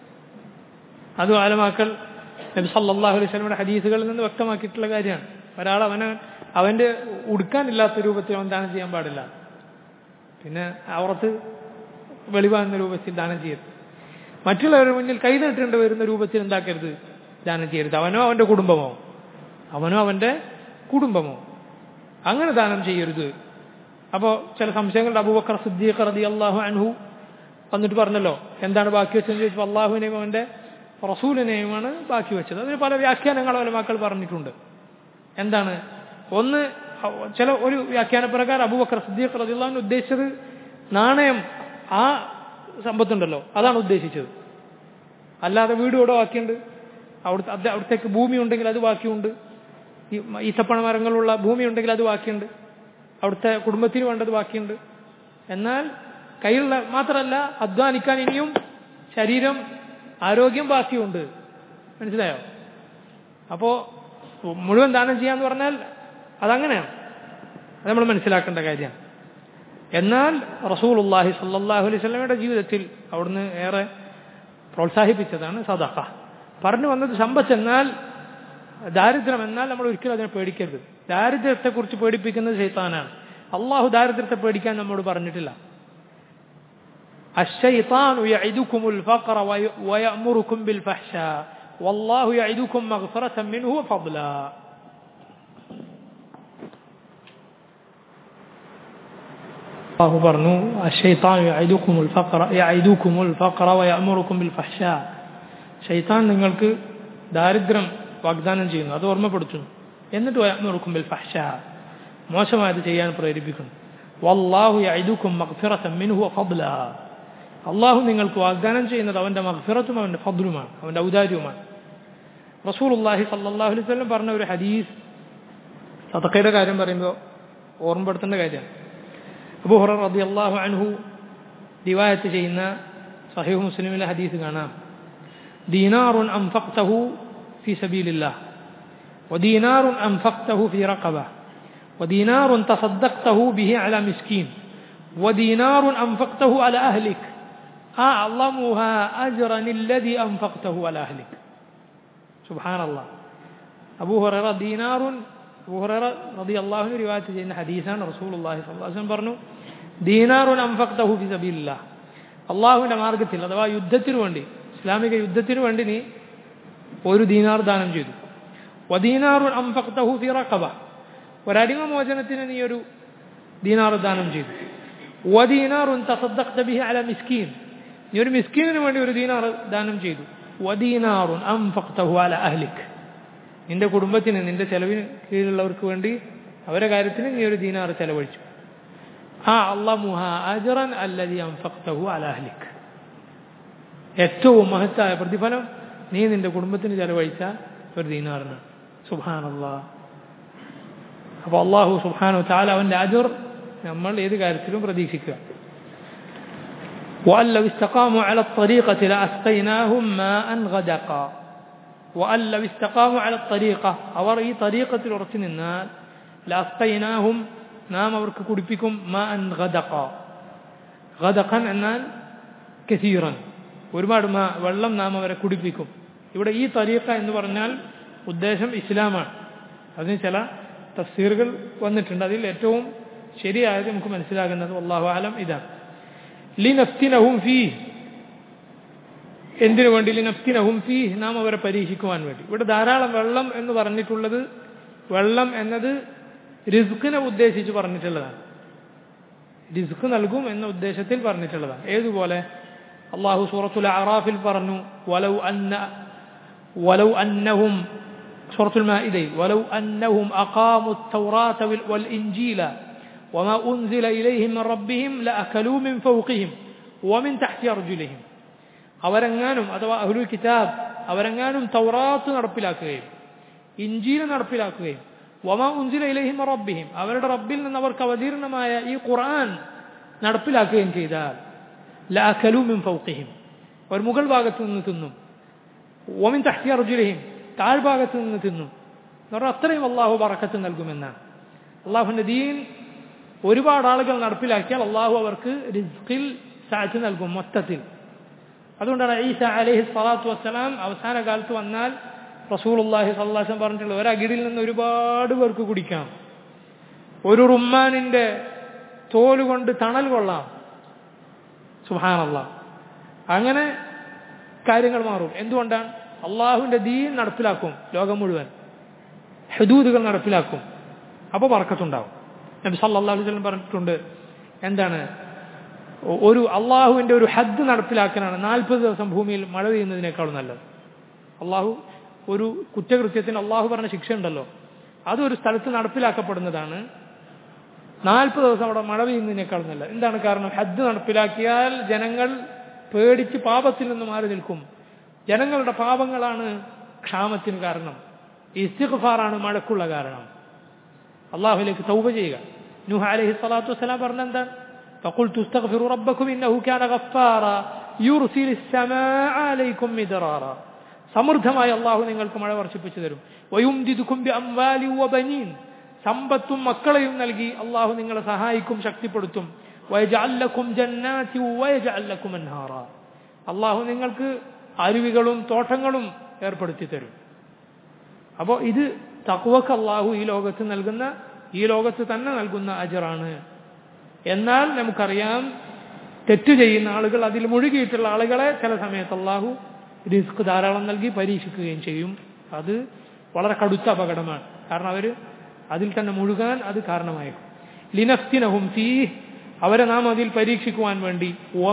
അത് ആലമാക്കൾ നബി സല്ലല്ലാഹു അലൈഹി വസല്ലമയുടെ ഹദീസുകളിൽ നിന്ന് വ്യക്തമാക്കിയിട്ടുള്ള കാര്യമാണ് ഒരാൾ അവന് അവന്റെ ഉടുക്കാനില്ലാത്ത രൂപത്തിൽ അവൻ ദാനം ചെയ്യാൻ പാടില്ല പിന്നെ അവറത്ത് വെളിവാകുന്ന രൂപത്തിൽ ദാനം ചെയ്യരുത് മറ്റുള്ളവരുടെ മുന്നിൽ കൈ നീട്ടേണ്ടി വരുന്ന രൂപത്തിൽ എന്താക്കരുത് ദാനം ചെയ്യരുത് അവനോ അവന്റെ കുടുംബമോ അവനോ അവന്റെ കുടുംബമോ അങ്ങനെ ദാനം ചെയ്യരുത് അപ്പോൾ ചില സംശയങ്ങളുടെ അബൂബക്കർ സിദ്ദീഖ് റതി അള്ളാഹു അൻഹു വന്നിട്ട് പറഞ്ഞല്ലോ എന്താണ് ബാക്കി വെച്ചതെന്ന് ചോദിച്ചപ്പോൾ അള്ളാഹുവിനെയും അവന്റെ റസൂലിനെയുമാണ് ബാക്കി വെച്ചത് അതിന് പല വ്യാഖ്യാനങ്ങൾ അവരെ മക്കൾ പറഞ്ഞിട്ടുണ്ട് എന്താണ് ഒന്ന് ചില ഒരു വ്യാഖ്യാന പ്രകാരം അബൂബക്കർ സിദ്ദീഖ് റതി അള്ളാഹുവിന് ഉദ്ദേശിച്ചത് നാണയം ആ സമ്പത്തുണ്ടല്ലോ അതാണ് ഉദ്ദേശിച്ചത് അല്ലാതെ വീട് ഇവിടെ ബാക്കിയുണ്ട് അവിടുത്തെ അവിടത്തേക്ക് ഭൂമി ഉണ്ടെങ്കിൽ അത് ബാക്കിയുണ്ട് ഈ ഈത്തപ്പണ മരങ്ങളുള്ള ഭൂമി ഉണ്ടെങ്കിൽ അത് ബാക്കിയുണ്ട് അവിടുത്തെ കുടുംബത്തിന് വേണ്ടത് ബാക്കിയുണ്ട് എന്നാൽ കയ്യിലുള്ള മാത്രമല്ല അധ്വാനിക്കാൻ ഇനിയും ശരീരം ആരോഗ്യം ബാക്കിയുണ്ട് മനസ്സിലായോ അപ്പോൾ മുഴുവൻ ദാനം ചെയ്യാന്ന് പറഞ്ഞാൽ അതങ്ങനെയാണ് അത് നമ്മൾ മനസ്സിലാക്കേണ്ട കാര്യമാണ് എന്നാൽ റസൂലുള്ളാഹി സല്ലല്ലാഹു അലൈഹി വസല്ലമയുടെ ജീവിതത്തിൽ അവിടുന്ന് ഏറെ പ്രോത്സാഹിപ്പിച്ചതാണ് സദഖ പറഞ്ഞു വന്നത് സമ്പത്ത് എന്നാൽ ദാരിദ്ര്യം എന്നാൽ നമ്മൾ ഒരിക്കലും അതിനെ പേടിക്കരുത് ദാരിദ്ര്യത്തെക്കുറിച്ച് പേടിപ്പിക്കുന്നത് ശൈത്താനാണ് അള്ളാഹു ദാരിദ്ര്യത്തെ പേടിക്കാൻ നമ്മോട് പറഞ്ഞിട്ടില്ല الشيطان يعدكم الفقر ويأمركم بالفحشاء والله يعدكم مغفرة منه وفضلا الله برنو الشيطان يعدكم الفقر يعدكم الفقر ويأمركم بالفحشاء ഷെയ്ത്താൻ നിങ്ങൾക്ക് ദാരിദ്ര്യം വാഗ്ദാനം ചെയ്യുന്നു അത് ഓർമ്മപ്പെടുത്തുന്നു എന്നിട്ട് വയമുറുക്കും ബിൽ ഫഹ്ഷ മോശമായത് ചെയ്യാൻ പ്രേരിപ്പിക്കുന്നു വല്ലാഹു യൈദുക്കും മഗ്ഫിറത്തൻ മിൻഹു ഫദ്ല അള്ളാഹു നിങ്ങൾക്ക് വാഗ്ദാനം ചെയ്യുന്നത് അവൻ്റെ മഗ്ഫിറത്തും അവൻ്റെ ഫദ്ലുമാണ് അവൻ്റെ ഔദാര്യവുമാണ് റസൂലുള്ളാഹി സല്ലല്ലാഹു അലൈഹി വസല്ലം പറഞ്ഞ ഒരു ഹദീസ് സതക്കയുടെ കാര്യം പറയുമ്പോൾ ഓർമ്മപ്പെടുത്തേണ്ട കാര്യമാണ് അബൂ ഹുറ റളിയല്ലാഹു അൻഹു റിവായത്ത് ചെയ്യുന്ന സഹീഹ് മുസ്ലിമിലെ ഹദീസ് കാണാം دينار أنفقته في سبيل الله ودينار أنفقته في رقبة ودينار تصدقته به على مسكين ودينار أنفقته على أهلك أعظمها أجرا الذي أنفقته على أهلك سبحان الله أبو هريرة دينار أبو هريرة رضي الله عنه رواية جينا حديثا رسول الله صلى الله عليه وسلم برنو دينار أنفقته في سبيل الله الله മാർഗത്തിൽ അഥവാ യുദ്ധത്തിന് വേണ്ടി ഇസ്ലാമിക യുദ്ധത്തിന് വേണ്ടി നീ ഒരു ദീനാർ ദാനം ചെയ്തു വദീനാറുൻ അംഫഖ്തഹു ഫി റഖബ ഒരടിമ മോചനത്തിന് നീ ഒരു ദീനാർ ദാനം ചെയ്തു വദീനാറുൻ തസദ്ദഖ്ത ബിഹി അല മിസ്കീൻ നീ ഒരു മിസ്കീനിന് വേണ്ടി ഒരു ദീനാർ ദാനം ചെയ്തു വദീനാറുൻ അംഫഖ്തഹു അല അഹ്ലിക് നിന്റെ കുടുംബത്തിന് നിന്റെ ചെലവിന് കീഴിലുള്ളവർക്ക് വേണ്ടി അവരുടെ കാര്യത്തിന് നീ ഒരു ദീനാർ ചെലവഴിച്ചു ആ അള്ളമുഹ അജറൻ അല്ലതി അംഫഖ്തഹു അല അഹ്ലിക് ഏറ്റവും മഹത്തായ പ്രതിഫലം നീ നിന്റെ കുടുംബത്തിന് ചെലവഴിച്ച ഒരു ദീനാറിന് സുബാനല്ലാ അപ്പോൾ അള്ളാഹു സുബാനു താല അവൻ്റെ അജർ നമ്മൾ ഏത് കാര്യത്തിലും പ്രതീക്ഷിക്കുക وأن لو استقاموا على الطريقة لأسقيناهم ماء غدقا وأن لو استقاموا على الطريقة അവർ ഈ طريقത്തിൽ ഉറച്ചു നിന്നാൽ لأسقيناهم നാം അവർക്ക് കുടിപ്പിക്കും മാ അൻ ഗദഖ ഗദഖൻ എന്നാൽ കസീറൻ ഒരുപാട് മാ വെള്ളം നാം അവരെ കുടിപ്പിക്കും ഇവിടെ ഈ തരീഖ എന്ന് പറഞ്ഞാൽ ഉദ്ദേശം ഇസ്ലാമാണ് അതിന് ചില തഫ്സീറുകൾ വന്നിട്ടുണ്ട് അതിൽ ഏറ്റവും ശരിയായത് നമുക്ക് മനസ്സിലാകുന്നത് അള്ളാഹു ആലം ഇതാണ് ലിനഫ്തിനഹും ഫീ എന്തിനു വേണ്ടി ലിനഫ്തിനഹും ഫീ നാം അവരെ പരീക്ഷിക്കുവാൻ വേണ്ടി ഇവിടെ ധാരാളം വെള്ളം എന്ന് പറഞ്ഞിട്ടുള്ളത് വെള്ളം എന്നത് റിസ്ക്കിനെ ഉദ്ദേശിച്ച് പറഞ്ഞിട്ടുള്ളതാണ് റിസ്ക് നൽകും എന്ന ഉദ്ദേശത്തിൽ പറഞ്ഞിട്ടുള്ളതാണ് ഏതുപോലെ അള്ളാഹു സൂറത്തുൽ അറാഫിൽ പറഞ്ഞു വലൗ അന്ന വലൗ അന്നഹും സൂറത്തുൽ മാഇദയിൽ വലൗ അന്നഹും അഖാമു التوراة والإنجيل وما أنزل إليهم من ربهم لأكلوا من فوقهم ومن تحت أرجلهم അവരെങ്ങാനും അഥവാ അഹ്ലുൽ കിതാബ് അവരെങ്ങാനും തൗറാത്ത് നടപ്പിലാക്കുകയും ഇഞ്ചീൽ നടപ്പിലാക്കുകയും വമ ഉൻസില ഇലഹിം റബ്ബിഹിം അവരുടെ റബ്ബിൽ നിന്ന് അവർക്ക് അവതീർണമായ ഈ ഖുർആൻ നടപ്പിലാക്കുകയും ചെയ്താൽ ലാഖലൂമിൻ ഫൗഖിഹിം അവർ മുകൾ ഭാഗത്ത് നിന്ന് തിന്നും ഓമിൻ തഹ്തി അർജുലഹിം താഴ്ഭാഗത്ത് നിന്ന് തിന്നും എന്ന് പറഞ്ഞാൽ അത്രയും അള്ളാഹു പറക്കത്ത് നൽകുമെന്നാണ് അള്ളാഹുവിൻ്റെ ദീൻ ഒരുപാട് ആളുകൾ നടപ്പിലാക്കിയാൽ അള്ളാഹു അവർക്ക് റിസ്കിൽ സാറ്റ് നൽകും മൊത്തത്തിൽ അതുകൊണ്ടാണ് ഈസ അലഹി സ്വലാത്തു വസ്സലാം അവസാന കാലത്ത് വന്നാൽ റസൂലുള്ളാഹി സല്ലാസം പറഞ്ഞിട്ടുള്ളത് ഒരകിടിൽ നിന്ന് ഒരുപാട് പേർക്ക് കുടിക്കാം ഒരു റുമ്മാനിന്റെ തോല് കൊണ്ട് തണൽ കൊള്ളാം സുഹാനല്ല അങ്ങനെ കാര്യങ്ങൾ മാറും എന്തുകൊണ്ടാണ് അള്ളാഹുവിന്റെ ദീൻ നടപ്പിലാക്കും ലോകം മുഴുവൻ ഹദൂദുകൾ നടപ്പിലാക്കും അപ്പോൾ പറക്കത്തുണ്ടാവും നബി സല്ലാ അലൈഹി വസല്ലം പറഞ്ഞിട്ടുണ്ട് എന്താണ് ഒരു അള്ളാഹുവിന്റെ ഒരു ഹദ് നടപ്പിലാക്കാനാണ് നാൽപ്പത് ദിവസം ഭൂമിയിൽ മഴ പെയ്യുന്നതിനേക്കാളും നല്ലത് അള്ളാഹു ഒരു കുറ്റകൃത്യത്തിന് അള്ളാഹു പറഞ്ഞ ശിക്ഷ ഉണ്ടല്ലോ അതൊരു സ്ഥലത്ത് നടപ്പിലാക്കപ്പെടുന്നതാണ് നാൽപ്പത് ദിവസം അവിടെ മഴ പെയ്യുന്നതിനേക്കാൾ നല്ലത് എന്താണ് കാരണം ഹജ്ജ് നടപ്പിലാക്കിയാൽ ജനങ്ങൾ പേടിച്ച് പാപത്തിൽ നിന്ന് മാറി നിൽക്കും ജനങ്ങളുടെ പാപങ്ങളാണ് ക്ഷാമത്തിന് കാരണം ഇസ്തിഖ്ഫാറാണ് മഴക്കുള്ള കാരണം അള്ളാഹുലേക്ക് തൗബ ചെയ്യുക നൂഹ അലൈഹി സ്വലാത്തു വസ്സലാം പറഞ്ഞ എന്താ فقلت استغفروا ربكم إنه كان غفارا يرسل السماء عليكم مدرارا സമൃദ്ധമായി അള്ളാഹു നിങ്ങൾക്ക് മഴ വർഷിപ്പിച്ചു തരും വയുംദിദുക്കും അംവാലി വബനീൻ സമ്പത്തും മക്കളെയും നൽകി അള്ളാഹു നിങ്ങളെ സഹായിക്കും ശക്തിപ്പെടുത്തും വയജഅല്ലക്കും ജന്നാതി വയജഅല്ലക്കും അൻഹാറ അള്ളാഹു നിങ്ങൾക്ക് അരുവികളും തോട്ടങ്ങളും ഏർപ്പെടുത്തി തരും അപ്പോൾ ഇത് തക്വക്ക് അള്ളാഹു ഈ ലോകത്ത് നൽകുന്ന ഈ ലോകത്ത് തന്നെ നൽകുന്ന അജറാണ് എന്നാൽ നമുക്കറിയാം തെറ്റ് ചെയ്യുന്ന ആളുകൾ അതിൽ മുഴുകിയിട്ടുള്ള ആളുകളെ ചില സമയത്ത് അള്ളാഹു റിസ്ക് ധാരാളം നൽകി പരീക്ഷിക്കുകയും ചെയ്യും അത് വളരെ കടുത്ത അപകടമാണ് കാരണം അവർ അതിൽ തന്നെ മുഴുകാൻ അത് കാരണമായേക്കും ലിനഫ്തിനഹും ഫീ അവരെ നാം അതിൽ പരീക്ഷിക്കുവാൻ വേണ്ടി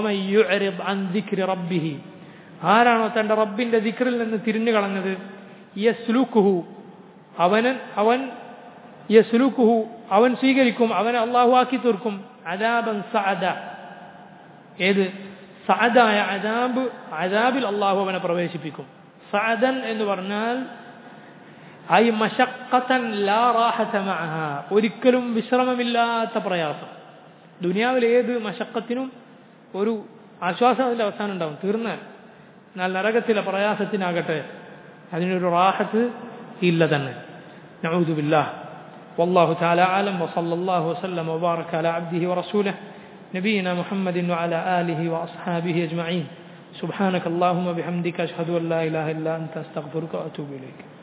റബ്ബിഹി ആരാണോ തന്റെ റബ്ബിന്റെ ദിക്റിൽ നിന്ന് തിരിഞ്ഞു കളഞ്ഞത് യസ്ലുക്കുഹു അവന് അവൻ യസ്ലുക്കുഹു അവൻ സ്വീകരിക്കും അവനെ അള്ളാഹു ആക്കി തീർക്കും അദാബൻ സഅദ ഏത് സഅദായ അദാബ് അദാബിൽ അള്ളാഹു അവനെ പ്രവേശിപ്പിക്കും സഅദൻ എന്ന് പറഞ്ഞാൽ ഐ മഷക്കത്തൻ ലാ റാഹത മഅഹ ഒരിക്കലും വിശ്രമമില്ലാത്ത പ്രയാസം ദുനിയാവിൽ ഏത് മഷക്കത്തിനും ഒരു ആശ്വാസം അതിൻ്റെ അവസാനം ഉണ്ടാവും തീർന്നാൽ എന്നാൽ നരകത്തിലെ പ്രയാസത്തിനാകട്ടെ അതിനൊരു റാഹത്ത് ഇല്ല തന്നെ نعوذ بالله والله تعالى أعلم وصلى الله وسلم وبارك على عبده ورسوله نبينا محمد وعلى آله وأصحابه أجمعين سبحانك اللهم بحمدك أشهد أن لا إله إلا أنت أستغفرك وأتوب إليك